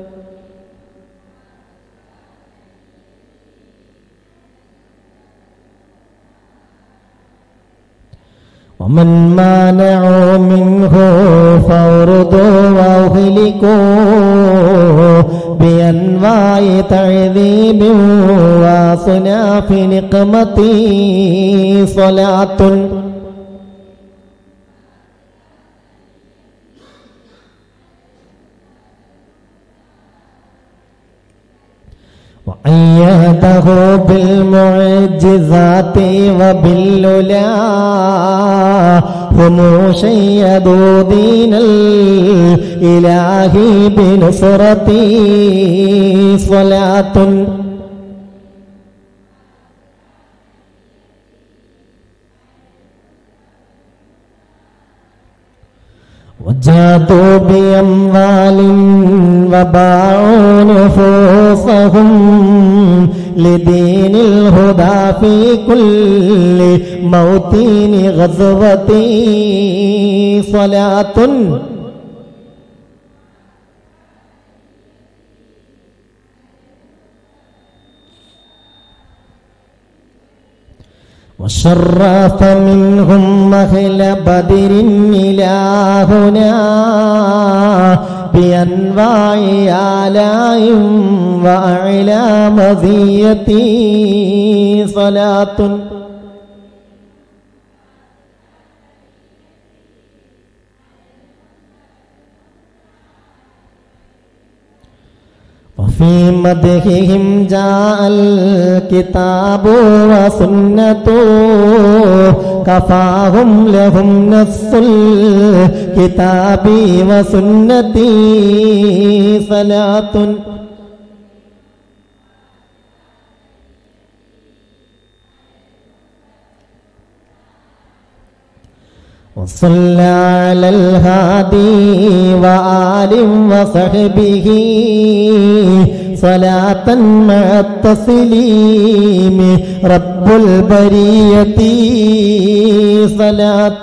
ومن مانعوا منه فاوردوا واهلكوا بانواع تعذيب وصناف نقمتي صلاه وأيده بالمعجزات وبالعلا هم شيدوا دين الإله بنصرتي صلاة وجادوا بأموال وباعوا نفوسهم لدين الهدى في كل موطن غزوة صلاة وشرف منهم أهل بدر إلى هنا بأنواع آلاء وأعلى مزيتي صلاة وفي مدحهم جاء الكتاب وسنة كفاهم لهم نص الكتاب وسنة صلاة وصلى على الهادي وآل وصحبه صلاة مع التسليم رب البرية صلاة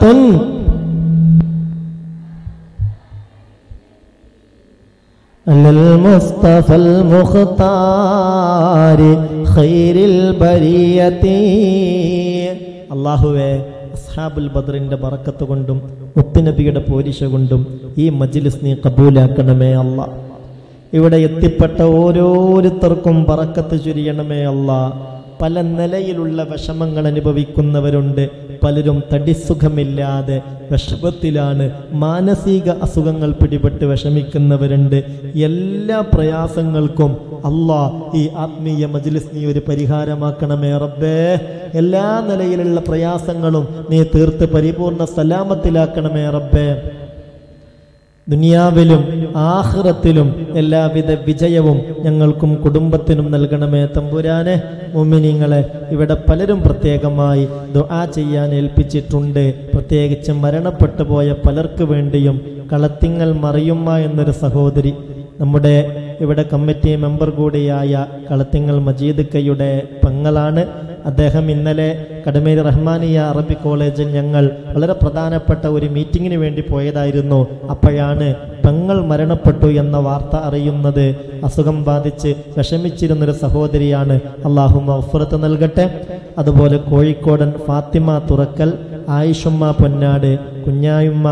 على المصطفى المختار خير البرية അള്ളാഹുവെ അസ്ഹാബുൽ ബദറിന്റെ ബറക്കത്ത് കൊണ്ടും മുത്തുനബിയുടെ പോരിശ കൊണ്ടും ഈ മജ്ലിസ് നീ കബൂലാക്കണമേ അല്ല ഇവിടെ എത്തിപ്പെട്ട ഓരോരുത്തർക്കും ബറക്കത്ത് ചുരിയണമേ അല്ല പല നിലയിലുള്ള വിഷമങ്ങൾ അനുഭവിക്കുന്നവരുണ്ട് പലരും തടിസുഖമില്ലാതെ വിഷമത്തിലാണ് മാനസിക അസുഖങ്ങൾ പിടിപെട്ട് വിഷമിക്കുന്നവരുണ്ട് എല്ലാ പ്രയാസങ്ങൾക്കും അള്ളാ ഈ ആത്മീയ മജ്ലിസ് നീ ഒരു പരിഹാരമാക്കണമേ റബ്ബേ എല്ലാ നിലയിലുള്ള പ്രയാസങ്ങളും നീ തീർത്ത് പരിപൂർണ സലാമത്തിലാക്കണമേ റബ്ബേ ദുനിയാവിലും ആഹ്റത്തിലും എല്ലാവിധ വിജയവും ഞങ്ങൾക്കും കുടുംബത്തിനും നൽകണമേ തമ്പുരാനെ മുമിനിങ്ങളെ ഇവിടെ പലരും പ്രത്യേകമായി ദുആ ചെയ്യാൻ ഏൽപ്പിച്ചിട്ടുണ്ട് പ്രത്യേകിച്ച് മരണപ്പെട്ടു പോയ പലർക്ക് വേണ്ടിയും കളത്തിങ്ങൽ മറിയുമ്മ എന്നൊരു സഹോദരി നമ്മുടെ ഇവിടെ കമ്മിറ്റി മെമ്പർ കൂടിയായ കളത്തിങ്ങൽ മജീദ് കയ്യുടെ പെങ്ങളാണ് അദ്ദേഹം ഇന്നലെ കടമേരി റഹ്മാനിയ അറബി കോളേജിൽ ഞങ്ങൾ വളരെ പ്രധാനപ്പെട്ട ഒരു മീറ്റിങ്ങിന് വേണ്ടി പോയതായിരുന്നു അപ്പോഴാണ് പെങ്ങൾ മരണപ്പെട്ടു എന്ന വാർത്ത അറിയുന്നത് അസുഖം ബാധിച്ച് വിഷമിച്ചിരുന്നൊരു സഹോദരിയാണ് അള്ളാഹു മഫറത്ത് നൽകട്ടെ അതുപോലെ കോഴിക്കോടൻ ഫാത്തിമ തുറക്കൽ ആയിഷുമ്മ പൊന്നാട് കുഞ്ഞായുമ്മ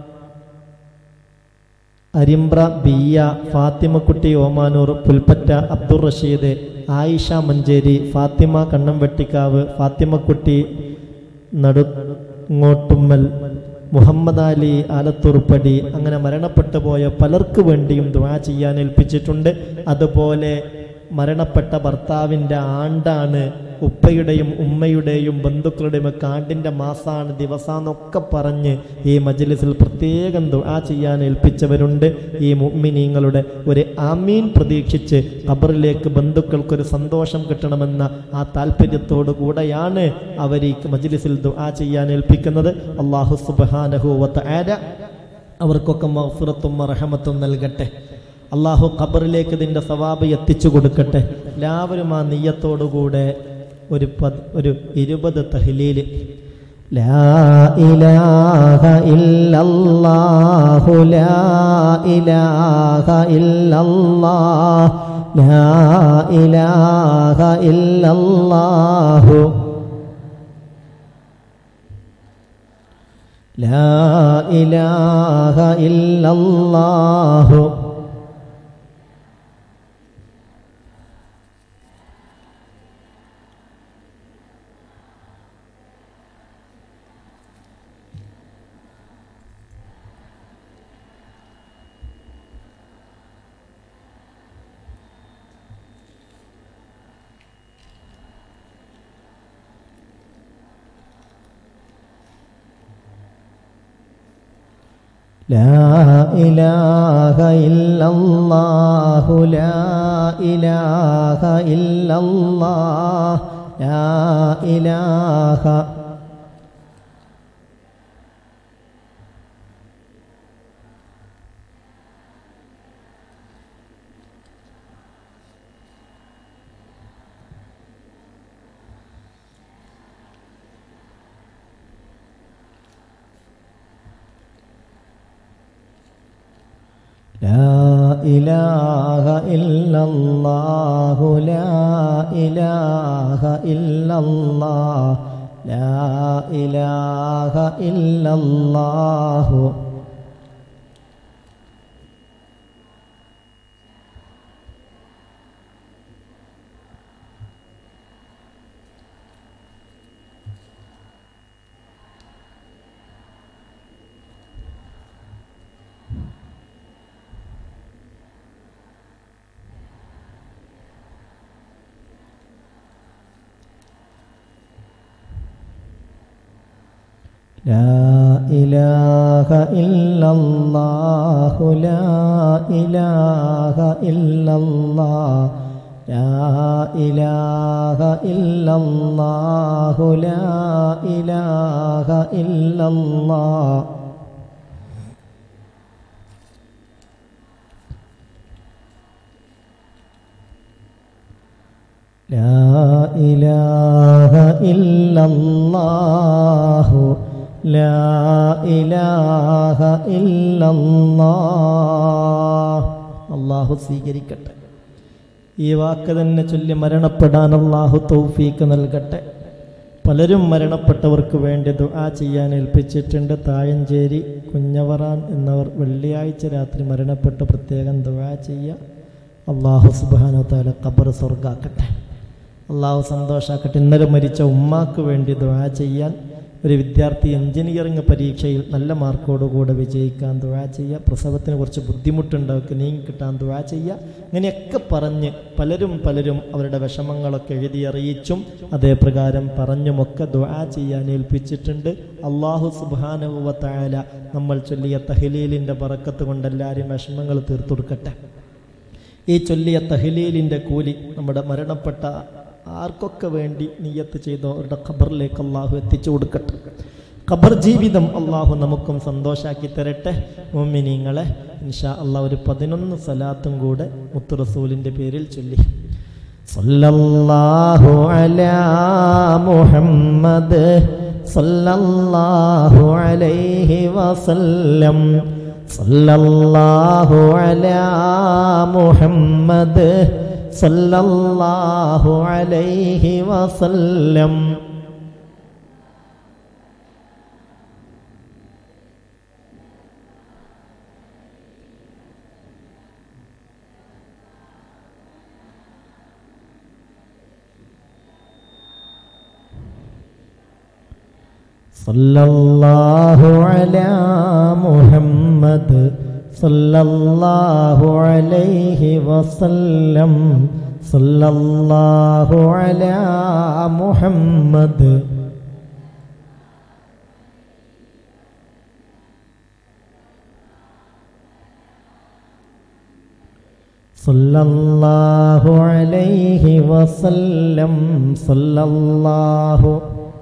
അരിമ്പ്ര ബിയ ഫാത്തിമക്കുട്ടി ഓമാനൂർ പുൽപ്പറ്റ അബ്ദുൾ റഷീദ് ആയിഷ മഞ്ചേരി ഫാത്തിമ കണ്ണംവെട്ടിക്കാവ് ഫാത്തിമക്കുട്ടി നടുങ്ങോട്ടുമ്മൽ മുഹമ്മദ് അലി ആലത്തൂർപ്പടി അങ്ങനെ മരണപ്പെട്ടു പോയ പലർക്ക് വേണ്ടിയും ദുആ ചെയ്യാൻ ഏൽപ്പിച്ചിട്ടുണ്ട് അതുപോലെ മരണപ്പെട്ട ഭർത്താവിൻ്റെ ആണ്ടാണ് ഉപ്പയുടെയും ഉമ്മയുടെയും ബന്ധുക്കളുടെയും ഒക്കെ ആണ്ടിൻ്റെ മാസമാണ് ദിവസാന്നൊക്കെ പറഞ്ഞ് ഈ മജ്ലിസിൽ പ്രത്യേകം ദുആ ചെയ്യാൻ ഏൽപ്പിച്ചവരുണ്ട് ഈ മുഅ്മിനീങ്ങളുടെ ഒരു ആമീൻ പ്രതീക്ഷിച്ച് ഖബറിലേക്ക് ബന്ധുക്കൾക്കൊരു സന്തോഷം കിട്ടണമെന്ന ആ താല്പര്യത്തോടു കൂടെയാണ് അവർ ഈ മജ്ലിസിൽ ദുആ ചെയ്യാൻ ഏൽപ്പിക്കുന്നത് അള്ളാഹു സുബ്ഹാനഹു വതആല അവർക്കൊക്കെ മഗ്ഫിറത്തും റഹമത്തും നൽകട്ടെ അള്ളാഹു ഖബറിലേക്ക് ഇതിൻ്റെ സവാബ് എത്തിച്ചു കൊടുക്കട്ടെ എല്ലാവരും ആ നെയ്യത്തോടുകൂടെ ഒരു പത് ഒരു ഇരുപത് തഹ്ലീല് لا إله إلا الله لا إله إلا الله لا إله إلا الله لا إله إلا الله لا إله إلا الله لا إله إلا الله لا إله إله إلا الله لا إله إلا الله لا إله إلا الله لا إله إلا الله لا إله إلا الله لا إله إلا الله لا إله إلا الله لا إله إلا الله لا إله إلا الله അള്ളാഹു സ്വീകരിക്കട്ടെ ഈ വാക്ക് തന്നെ ചൊല്ലി മരണപ്പെടാൻ അള്ളാഹു തൗഫീക്ക് നൽകട്ടെ പലരും മരണപ്പെട്ടവർക്ക് വേണ്ടി ദുആ ചെയ്യാൻ ഏൽപ്പിച്ചിട്ടുണ്ട് തായഞ്ചേരി കുഞ്ഞവറാൻ എന്നവർ വെള്ളിയാഴ്ച രാത്രി മരണപ്പെട്ട് പ്രത്യേകം ദുആ ചെയ്യുക അള്ളാഹു സുബാനോ താല ഖബർ സ്വർഗാക്കട്ടെ അള്ളാഹു സന്തോഷാക്കട്ടെ ഇന്നലെ മരിച്ച ഉമ്മാക്ക് വേണ്ടി ദുആ ചെയ്യാൻ ഒരു വിദ്യാർത്ഥി എഞ്ചിനീയറിംഗ് പരീക്ഷയിൽ നല്ല മാർക്കോടുകൂടെ വിജയിക്കാൻ ദുആ ചെയ്യുക പ്രസവത്തിന് കുറച്ച് ബുദ്ധിമുട്ടുണ്ടാക്കി നീങ്ങി കിട്ടാൻ ദുആ ചെയ്യുക ഇങ്ങനെയൊക്കെ പറഞ്ഞ് പലരും പലരും അവരുടെ വിഷമങ്ങളൊക്കെ എഴുതി അറിയിച്ചും അതേപ്രകാരം പറഞ്ഞുമൊക്കെ ദുആ ചെയ്യാൻ ഏൽപ്പിച്ചിട്ടുണ്ട് അള്ളാഹു സുബാനുവത്തായ നമ്മൾ ചൊല്ലിയ തഹലീലിൻ്റെ പറക്കത്ത് കൊണ്ട് എല്ലാവരും വിഷമങ്ങൾ തീർത്തു കൊടുക്കട്ടെ ഈ ചൊല്ലിയ തഹലീലിൻ്റെ കൂലി നമ്മുടെ മരണപ്പെട്ട ആർക്കൊക്കെ വേണ്ടി നിയ്യത്ത് ചെയ്തോ അവരുടെ ഖബറിലേക്ക് അള്ളാഹു എത്തിച്ചു കൊടുക്കട്ടെ ഖബർ ജീവിതം അള്ളാഹു നമുക്കും സന്തോഷാക്കി തരട്ടെ മോമിനിങ്ങളെ ഇൻഷാ അള്ളാഹ് ഒരു പതിനൊന്ന് സലാത്തും കൂടെ മുത്തു റസൂലിൻ്റെ പേരിൽ ചൊല്ലി സല്ലല്ലാഹു അലാ മുഹമ്മദ് സല്ലല്ലാഹു അലൈഹി വസല്ലം സല്ലല്ലാഹു അലാ മുഹമ്മദ് സല്ലല്ലാഹു അലൈഹി വസല്ലം സല്ലല്ലാഹു അലാ മുഹമ്മദ് സല്ലല്ലാഹു അലൈഹി വസല്ലം സല്ലല്ലാഹു അലാ മുഹമ്മദ് സല്ലല്ലാഹു അലൈഹി വസല്ലം സല്ലല്ലാഹു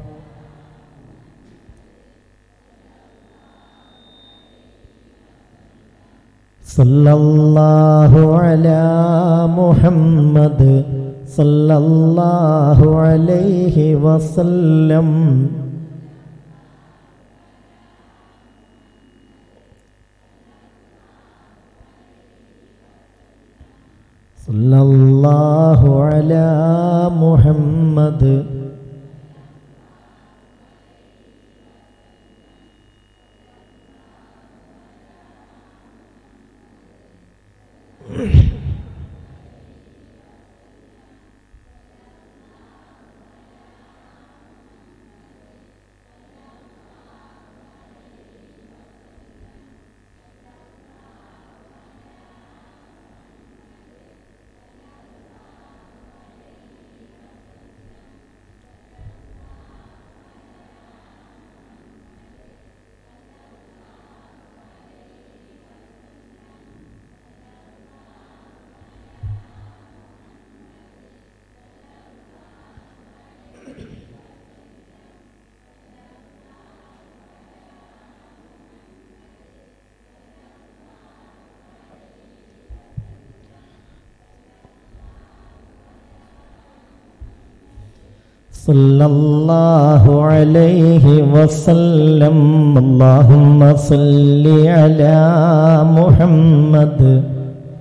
സല്ലല്ലാഹു അലാ മുഹമ്മദ് സല്ലല്ലാഹു അലൈഹി വസല്ലം സല്ലല്ലാഹു അലാ മുഹമ്മദ് صلى الله عليه وسلم اللهم صل على محمد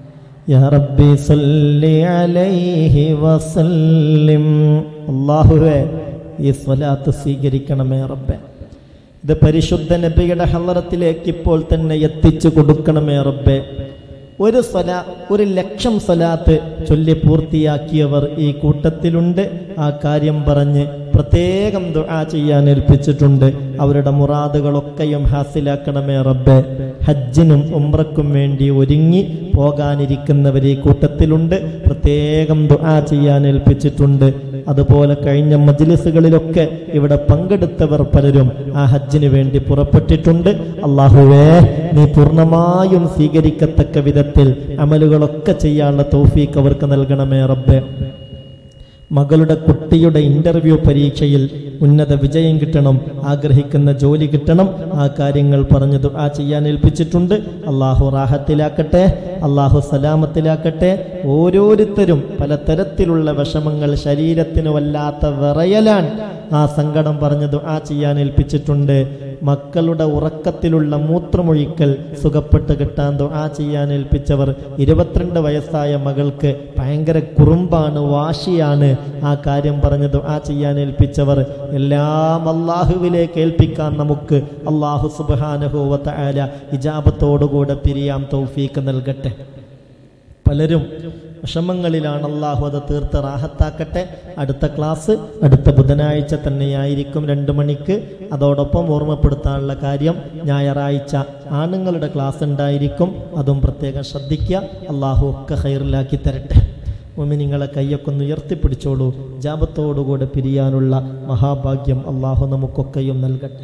യാ റബ്ബി സല്ലി അലൈഹി വസല്ലിം അല്ലാഹുവേ ഈ സ്വലാത്ത് സ്വീകരിക്കണമേ റബ്ബേ ഇത് പരിശുദ്ധ നബിയുടെ ഹലറത്തിലേക്ക് ഇപ്പോൾ തന്നെ എത്തിച്ചു കൊടുക്കണമേ റബ്ബേ ഒരു സ്വലാ ഒരു ലക്ഷം സ്വലാത്ത് ചൊല്ലി പൂർത്തിയാക്കിയവർ ഈ കൂട്ടത്തിലുണ്ട് ആ കാര്യം പറഞ്ഞ് പ്രത്യേകം ദുആ ചെയ്യാൻ ഏൽപ്പിച്ചിട്ടുണ്ട് അവരുടെ മുറാദുകളൊക്കെയും ഹാസിലാക്കണമേ റബ്ബെ ഹജ്ജിനും ഉംറക്കും വേണ്ടി ഒരുങ്ങി പോകാനിരിക്കുന്നവർ ഈ കൂട്ടത്തിലുണ്ട് പ്രത്യേകം ദുആ ചെയ്യാൻ ഏൽപ്പിച്ചിട്ടുണ്ട് അതുപോലെ കഴിഞ്ഞ മജ്ലിസുകളിലൊക്കെ ഇവിടെ പങ്കെടുത്തവർ പലരും ആ ഹജ്ജിന് വേണ്ടി പുറപ്പെട്ടിട്ടുണ്ട് അള്ളാഹുവേ നീ പൂർണ്ണമായും സ്വീകരിക്കത്തക്ക വിധത്തിൽ അമലുകളൊക്കെ ചെയ്യാനുള്ള തൗഫീക്ക് അവർക്ക് നൽകണമേ റബ്ബെ മകളുടെ കുട്ടിയുടെ ഇന്റർവ്യൂ പരീക്ഷയിൽ ഉന്നത വിജയം കിട്ടണം ആഗ്രഹിക്കുന്ന ജോലി കിട്ടണം ആ കാര്യങ്ങൾ പറഞ്ഞു ദുആ ചെയ്യാൻ ഏൽപ്പിച്ചിട്ടുണ്ട് അള്ളാഹു റാഹത്തിലാക്കട്ടെ അള്ളാഹു സലാമത്തിലാക്കട്ടെ ഓരോരുത്തരും പലതരത്തിലുള്ള വിഷമങ്ങൾ ശരീരത്തിന് വല്ലാത്ത വിറയലാണ് ആ സങ്കടം പറഞ്ഞു ദുആ ചെയ്യാൻ ഏൽപ്പിച്ചിട്ടുണ്ട് മക്കളുടെ ഉറക്കത്തിലുള്ള മൂത്രമൊഴിക്കൽ സുഖപ്പെട്ട് കിട്ടാൻ ദുആ ചെയ്യാൻ ഏൽപ്പിച്ചവർ ഇരുപത്തിരണ്ട് വയസ്സായ മകൾക്ക് ഭയങ്കര കുറുമ്പാണ് വാശിയാണ് ആ കാര്യം പറഞ്ഞ് ദുആ ചെയ്യാൻ ഏൽപ്പിച്ചവർ എല്ലാം അള്ളാഹുവിലേക്ക് ഏൽപ്പിക്കാൻ നമുക്ക് അള്ളാഹു സുബാനുഭവത്ത ആല ഇജാബത്തോടുകൂടെ പിരിയാം തൗഫീക്ക് നൽകട്ടെ പലരും വിഷമങ്ങളിലാണ് അള്ളാഹു അത് തീർത്ത് റാഹത്താക്കട്ടെ അടുത്ത ക്ലാസ് അടുത്ത ബുധനാഴ്ച തന്നെയായിരിക്കും രണ്ട് മണിക്ക് അതോടൊപ്പം ഓർമ്മപ്പെടുത്താനുള്ള കാര്യം ഞായറാഴ്ച ആണുങ്ങളുടെ ക്ലാസ് ഉണ്ടായിരിക്കും അതും പ്രത്യേകം ശ്രദ്ധിക്കുക അള്ളാഹു ഒക്കെ ഹൈറിലാക്കി തരട്ടെ ഉമ്മി നിങ്ങളെ കൈയൊക്കെ ഒന്ന് ഉയർത്തിപ്പിടിച്ചോളൂ ജാപത്തോടുകൂടെ പിരിയാനുള്ള മഹാഭാഗ്യം അള്ളാഹു നമുക്കൊക്കെയും നൽകട്ടെ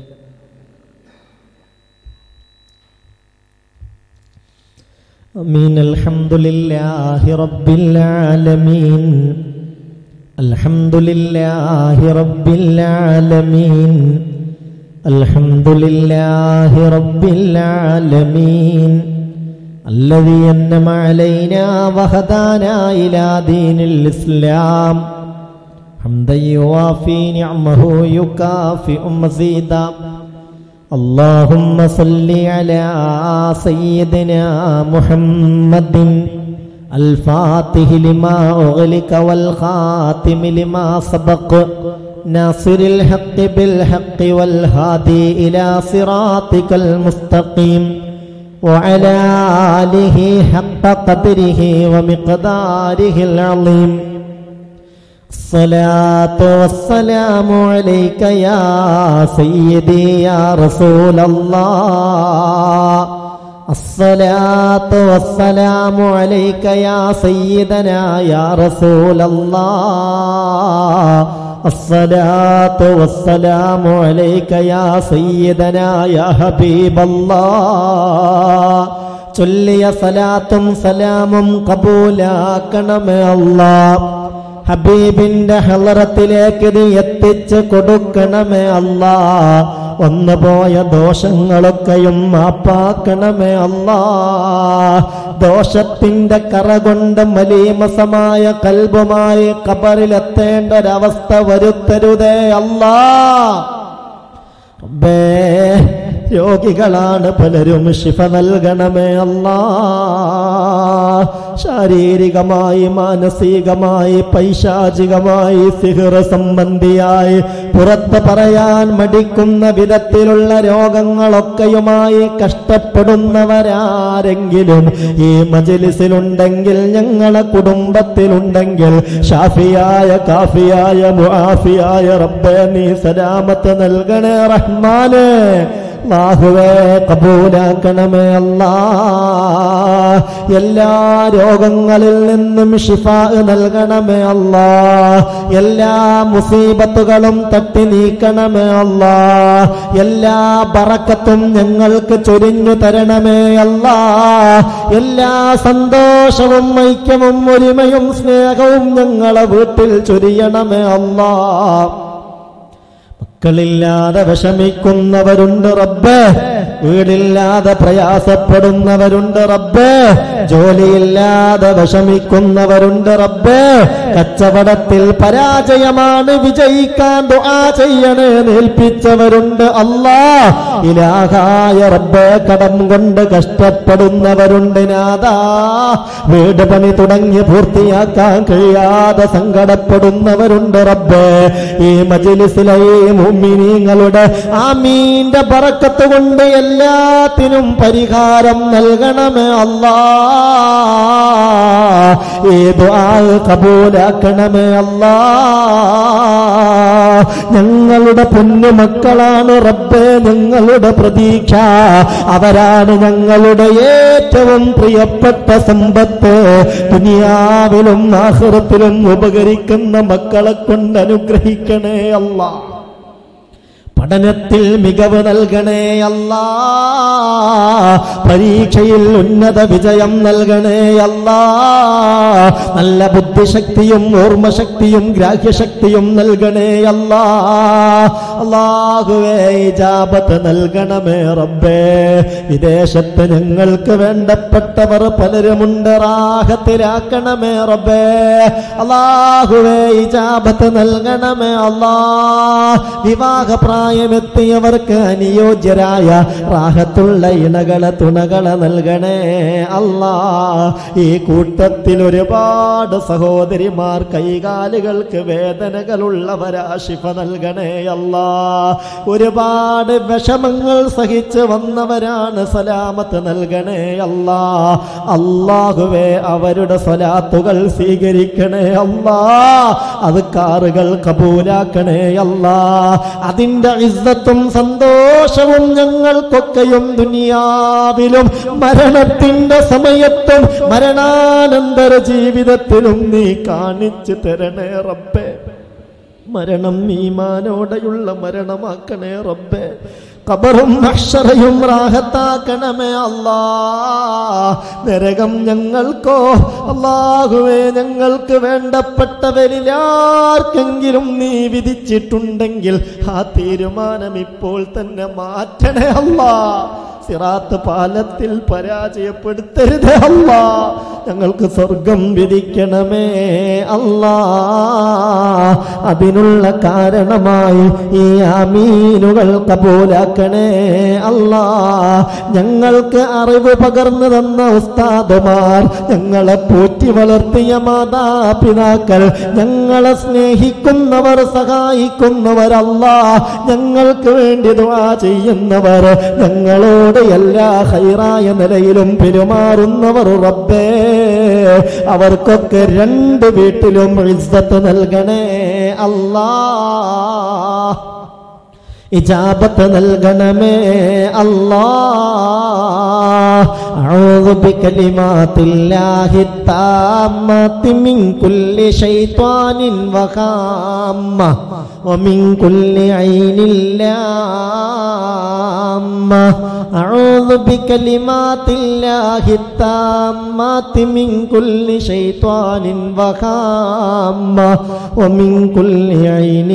أمين الحمد لله رب العالمين الحمد لله رب العالمين الحمد لله رب العالمين الذي أنم علينا وهدانا إلى دين الإسلام حمدا يوافي نعمه يكافئ مزيدا اللهم صل على سيدنا محمد الفاتح لما أغلق والخاتم لما سبق ناصر الحق بالحق والهادي إلى صراطك المستقيم وعلى آله حق قدره ومقداره العظيم الصلاة والسلام عليك يا سيدي يا رسول الله الصلاة والسلام عليك يا سيدنا يا رسول الله الصلاة والسلام عليك يا سيدنا يا حبيب الله ചൊല്ലിയ സലാത്തും സലാമും കബൂലാക്കണമേ അല്ലാ ഹബീബിന്റെ ഹലറത്തിലേക്ക് നീ എത്തിച്ച് കൊടുക്കണമേ അല്ലാ വന്നുപോയ ദോഷങ്ങളൊക്കെയും മാപ്പാക്കണമേ അല്ലാ ദോഷത്തിന്റെ കറ കൊണ്ട് മലീമസമായ കൽബുമായി കബറിലെത്തേണ്ട ഒരവസ്ഥ വരുത്തരുതേ അല്ലാ റബ്ബേ രോഗികളാണ് പലരും ശിഫ നൽകണമേ അല്ലാ ശാരീരികമായി മാനസികമായി പൈശാചികമായി സിഹർ സംബന്ധിയായി പുറത്ത് പറയാൻ മടിക്കുന്ന വിധത്തിലുള്ള രോഗങ്ങളൊക്കെയുമായി കഷ്ടപ്പെടുന്നവരാരെങ്കിലും ഈ മജലിസിലുണ്ടെങ്കിൽ ഞങ്ങളെ കുടുംബത്തിലുണ്ടെങ്കിൽ ഷാഫിയായ കാഫിയായ മുആഫിയായ റബ്ബേ നീ സലാമത്ത് നൽകണേ റഹ്മാനെ അല്ലാഹുവേ കബൂലാക്കണമേ അല്ലാ എല്ലാ രോഗങ്ങളിൽ നിന്നും ഷിഫ നൽകണമേ അല്ലാ എല്ലാ മുസീബത്തുകളും തട്ടി നീക്കണമേ അല്ലാ എല്ലാ ബറക്കത്തും ഞങ്ങൾക്ക് ചൊരിഞ്ഞു തരണമേ അല്ലാ എല്ലാ സന്തോഷവും ഐക്യവും ഒരുമയും സ്നേഹവും ഞങ്ങളെ വീട്ടിൽ ചൊരിയണമേ അല്ലാ മക്കളില്ലാതെ വിഷമിക്കുന്നവരുണ്ട് റബ്ബ് വീടില്ലാതെ പ്രയാസപ്പെടുന്നവരുണ്ട് റബ്ബ് ജോലിയില്ലാതെ വിഷമിക്കുന്നവരുണ്ട് റബ്ബ് കച്ചവടത്തിൽ പരാജയമാണ് വിജയിക്കാൻ ദുആ ചെയ്യണേ നേൽപ്പിച്ചവരുണ്ട് അല്ലാ ഇലാഹായ റബ്ബ് കടം കൊണ്ട് കഷ്ടപ്പെടുന്നവരുണ്ട് നാദാ വീട് പണി തുടങ്ങി പൂർത്തിയാക്കാൻ കഴിയാതെ സങ്കടപ്പെടുന്നവരുണ്ട് റബ്ബ് ഈ മജിലിസിലെ ഈ മുഅ്മിനീങ്ങളുടെ ആമീന്റെ ബറക്കത്ത് കൊണ്ട് എല്ലാത്തിനും പരിഹാരം നൽകണമേ അല്ലാ ഈ ദുആ കബൂലാക്കണമേ അല്ലാ ഞങ്ങളുടെ പൊന്നു മക്കളാണ് റബ്ബേ ഞങ്ങളുടെ പ്രതീക്ഷ അവരാണ് ഞങ്ങളുടെ ഏറ്റവും പ്രിയപ്പെട്ട സമ്പത്ത് ദുനിയാവിലും ആഹൃത്തിലും ഉപകരിക്കുന്ന മക്കളെ കൊണ്ട് അനുഗ്രഹിക്കണേ അല്ലാ പഠനത്തിൽ മികവ് നൽകണേ അല്ലാ പരീക്ഷയിൽ ഉന്നത വിജയം നൽകണേ അല്ലാ നല്ല ബുദ്ധിശക്തിയും ഓർമ്മശക്തിയും ഗ്രാഹ്യശക്തിയും നൽകണേ അല്ലാ അല്ലാഹുവേ ഇജാബത്ത് നൽകണമേ റബ്ബേ വിദേശത്ത് ഞങ്ങൾക്ക് വേണ്ടപ്പെട്ടവർ പലരുമുണ്ട് റാഹത്തിലാക്കണമേ റബ്ബേ അല്ലാഹുവേ ഇജാബത്ത് നൽകണമേ അല്ലാ വിവാഹ പ്രായമെത്തിയവർക്ക് അനുയോജ്യരായ റാഹത്തുള്ള ഇണകളെ തുണകളെ നൽകണേ അല്ലാ ഈ കൂട്ടത്തിൽ ഒരുപാട് സഹോദരിമാർ കൈകാലുകൾക്ക് വേദനകളുള്ളവരാ ശിഫ നൽകണേ അല്ലാ ഒരുപാട് വിഷമങ്ങൾ സഹിച്ച് വന്നവരാണ് സലാമത്ത് നൽകണേ അല്ലാ അള്ളാഹുവേ അവരുടെ സ്വലാത്തുകൾ സ്വീകരിക്കണേ അല്ലാ അത് കാറുകൾ കബൂലാക്കണേ അല്ലാ അതിന്റെ ഇസ്സത്തും സന്തോഷവും ഞങ്ങൾക്കൊക്കെയും ദുനിയാവിലും മരണത്തിന്റെ സമയത്തും മരണാനന്തര ജീവിതത്തിലും നീ കാണിച്ചു തരണേ റബ്ബേ മരണം ഈമാനോടെയുള്ള മരണമാക്കണേ റബ്ബേ കബറും അക്ഷരയും റാഹത്താക്കണമേ അല്ലാ നരകം ഞങ്ങൾക്കോ അള്ളാഹുവേ ഞങ്ങൾക്ക് വേണ്ടപ്പെട്ടവരിലാർക്കെങ്കിലും നീ വിധിച്ചിട്ടുണ്ടെങ്കിൽ ആ തീരുമാനം ഇപ്പോൾ തന്നെ മാറ്റണേ അല്ലാ സിറാത്ത് പാലത്തിൽ പരാജയപ്പെടുത്തരുത് അല്ലാ ഞങ്ങൾക്ക് സ്വർഗം വിധിക്കണമേ അല്ലാ അതിനുള്ള കാരണമായി ഈ ആമീനുകൾ കബൂലാക്കണേ അല്ലാ ഞങ്ങൾക്ക് അറിവ് പകർന്നു തന്ന ഉസ്താദുമാർ ഞങ്ങളെ പോറ്റി വളർത്തിയ മാതാപിതാക്കൾ ഞങ്ങളെ സ്നേഹിക്കുന്നവർ സഹായിക്കുന്നവരല്ല ഞങ്ങൾക്ക് വേണ്ടി ദുആ ചെയ്യുന്നവർ ഞങ്ങളോട് എല്ലാ ഹൈറായ നിലയിലും പെരുമാറുന്നവർ റബ്ബേ അവർക്കൊക്കെ രണ്ട് വീട്ടിലും ഇസ്സത്ത് നൽകണേ അല്ലാ ഇജാബത്ത് നൽകണമേ അല്ലാ أعوذ بكلمات الله التامة من كل شيطان وخامة ومن كل عين لامة أعوذ بكلمات الله التامة من كل شيطان وخامة ومن كل عين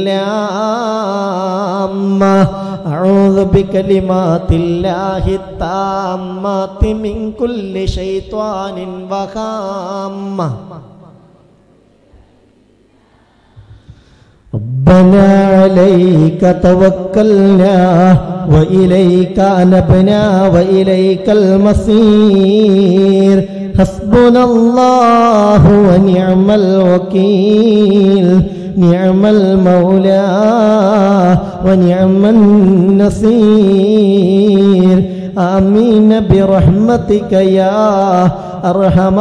لامة أعوذ بكلمات الله التامة من كل شيطان وخامة ربنا عليك توكلنا وإليك أنبنا وإليك المصير حسبنا الله ونعم الوكيل نعم المولى ونعم النصير آمين برحمتك يا أرحم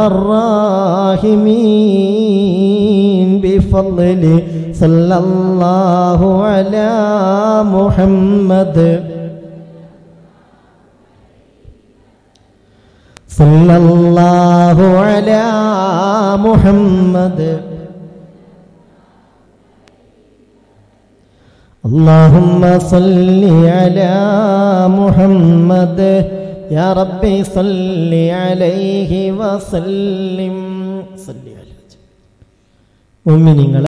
الراحمين بفضل صلى الله على محمد صلى الله على محمد اللهم صل على محمد يا ربي صل عليه وسلم صل على മുഅ്മിനീങ്ങളെ